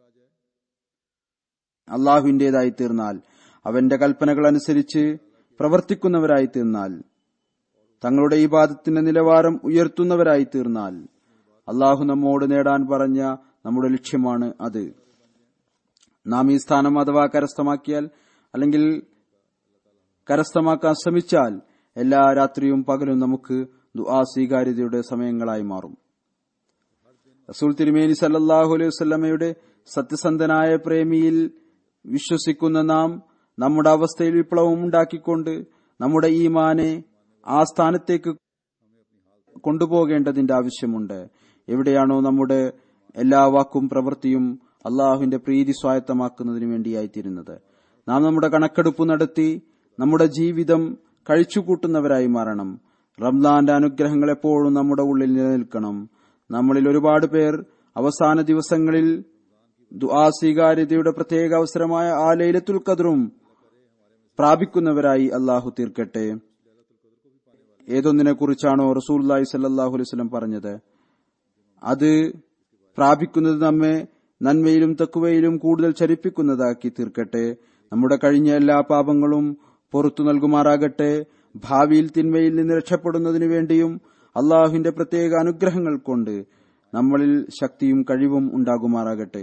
B: അള്ളാഹുവിന്റേതായി തീർന്നാൽ അവന്റെ കൽപ്പനകൾ അനുസരിച്ച് പ്രവർത്തിക്കുന്നവരായി തീർന്നാൽ തങ്ങളുടെ ഈ ബാധത്തിന്റെ നിലവാരം ഉയർത്തുന്നവരായി തീർന്നാൽ അള്ളാഹു നമ്മോട് നേടാൻ പറഞ്ഞ നമ്മുടെ ലക്ഷ്യമാണ് അത് നാം ഈ സ്ഥാനം അഥവാ കരസ്ഥമാക്കിയാൽ അല്ലെങ്കിൽ കരസ്ഥമാക്കാൻ ശ്രമിച്ചാൽ എല്ലാ രാത്രിയും പകലും നമുക്ക് ദുആ സ്വീകാര്യതയുടെ സമയങ്ങളായി മാറും റസൂൽ തിരുമേനി സല്ലല്ലാഹു അലൈഹി വസല്ലമയുടെ സത്യസന്ധനായ പ്രേമിയിൽ വിശ്വസിക്കുന്ന നാം നമ്മുടെ അവസ്ഥയിൽ വിപ്ലവം ഉണ്ടാക്കിക്കൊണ്ട് നമ്മുടെ ഈമാനെ ആ സ്ഥാനത്തേക്ക് കൊണ്ടുപോകേണ്ടതിന്റെ ആവശ്യമുണ്ട് എവിടെയാണോ നമ്മുടെ എല്ലാ വാക്കും പ്രവൃത്തിയും അള്ളാഹുവിന്റെ പ്രീതി സ്വായത്തമാക്കുന്നതിന് വേണ്ടിയായിത്തീരുന്നത് നാം നമ്മുടെ കണക്കെടുപ്പ് നടത്തി നമ്മുടെ ജീവിതം കഴിച്ചുകൂട്ടുന്നവരായി മാറണം റംലാന്റെ അനുഗ്രഹങ്ങൾ എപ്പോഴും നമ്മുടെ ഉള്ളിൽ നിലനിൽക്കണം നമ്മളിൽ ഒരുപാട് പേർ അവസാന ദിവസങ്ങളിൽ ദുആ സ്വീകാര്യതയുടെ പ്രത്യേക അവസരമായ ആ ലൈലത്തുൽ ഖദറും പ്രാപിക്കുന്നവരായി അള്ളാഹു തീർക്കട്ടെ ഏതൊന്നിനെ കുറിച്ചാണോ റസൂല്ലായി സല്ലാഹു അലൈഹി സ്വലം പറഞ്ഞത് അത് പ്രാപിക്കുന്നത് നമ്മെ നന്മയിലും തക്കുവയിലും കൂടുതൽ ചരിപ്പിക്കുന്നതാക്കി തീർക്കട്ടെ നമ്മുടെ കഴിഞ്ഞ എല്ലാ പാപങ്ങളും പുറത്തു നൽകുമാറാകട്ടെ ഭാവിയിൽ തിന്മയിൽ നിന്ന് രക്ഷപ്പെടുന്നതിനു വേണ്ടിയും അള്ളാഹുവിന്റെ പ്രത്യേക അനുഗ്രഹങ്ങൾ കൊണ്ട് നമ്മളിൽ ശക്തിയും കഴിവും ഉണ്ടാകുമാറാകട്ടെ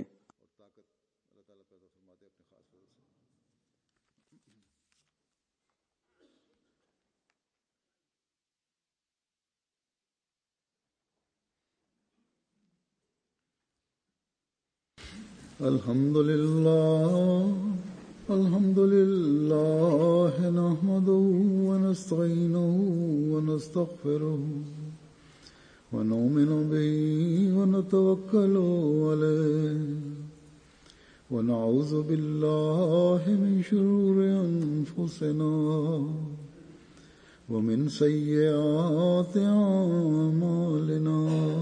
A: الحمد لله الحمد لله نحمده ونستعينه ونستغفره ونؤمن به ونتوكل عليه ونعوذ بالله من شرور أنفسنا ومن سيئات أعمالنا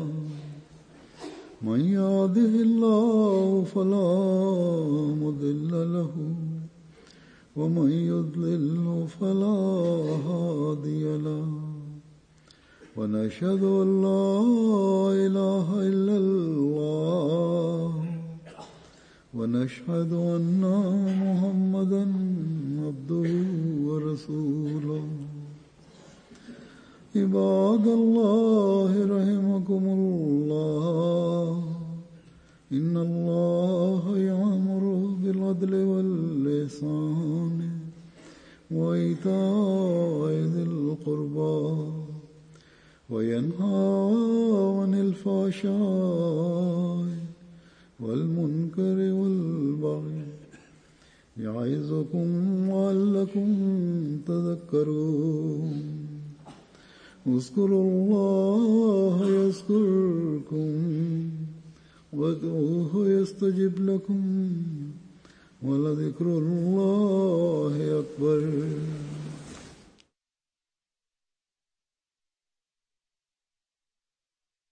A: من يهده الله فلا مضل له ومن يضلل فلا هادي له ونشهد ان لا اله الا الله ونشهد ان محمدا عبده ورسوله عباد الله رحمكم الله إن الله يأمر بالعدل واللسان وإيتاء ذي القربى وينهى عن الفحشاء والمنكر والبغي يعظكم لعلكم تذكرون اذكروا الله يذكركم وادعوه يستجب لكم ولذكر الله أكبر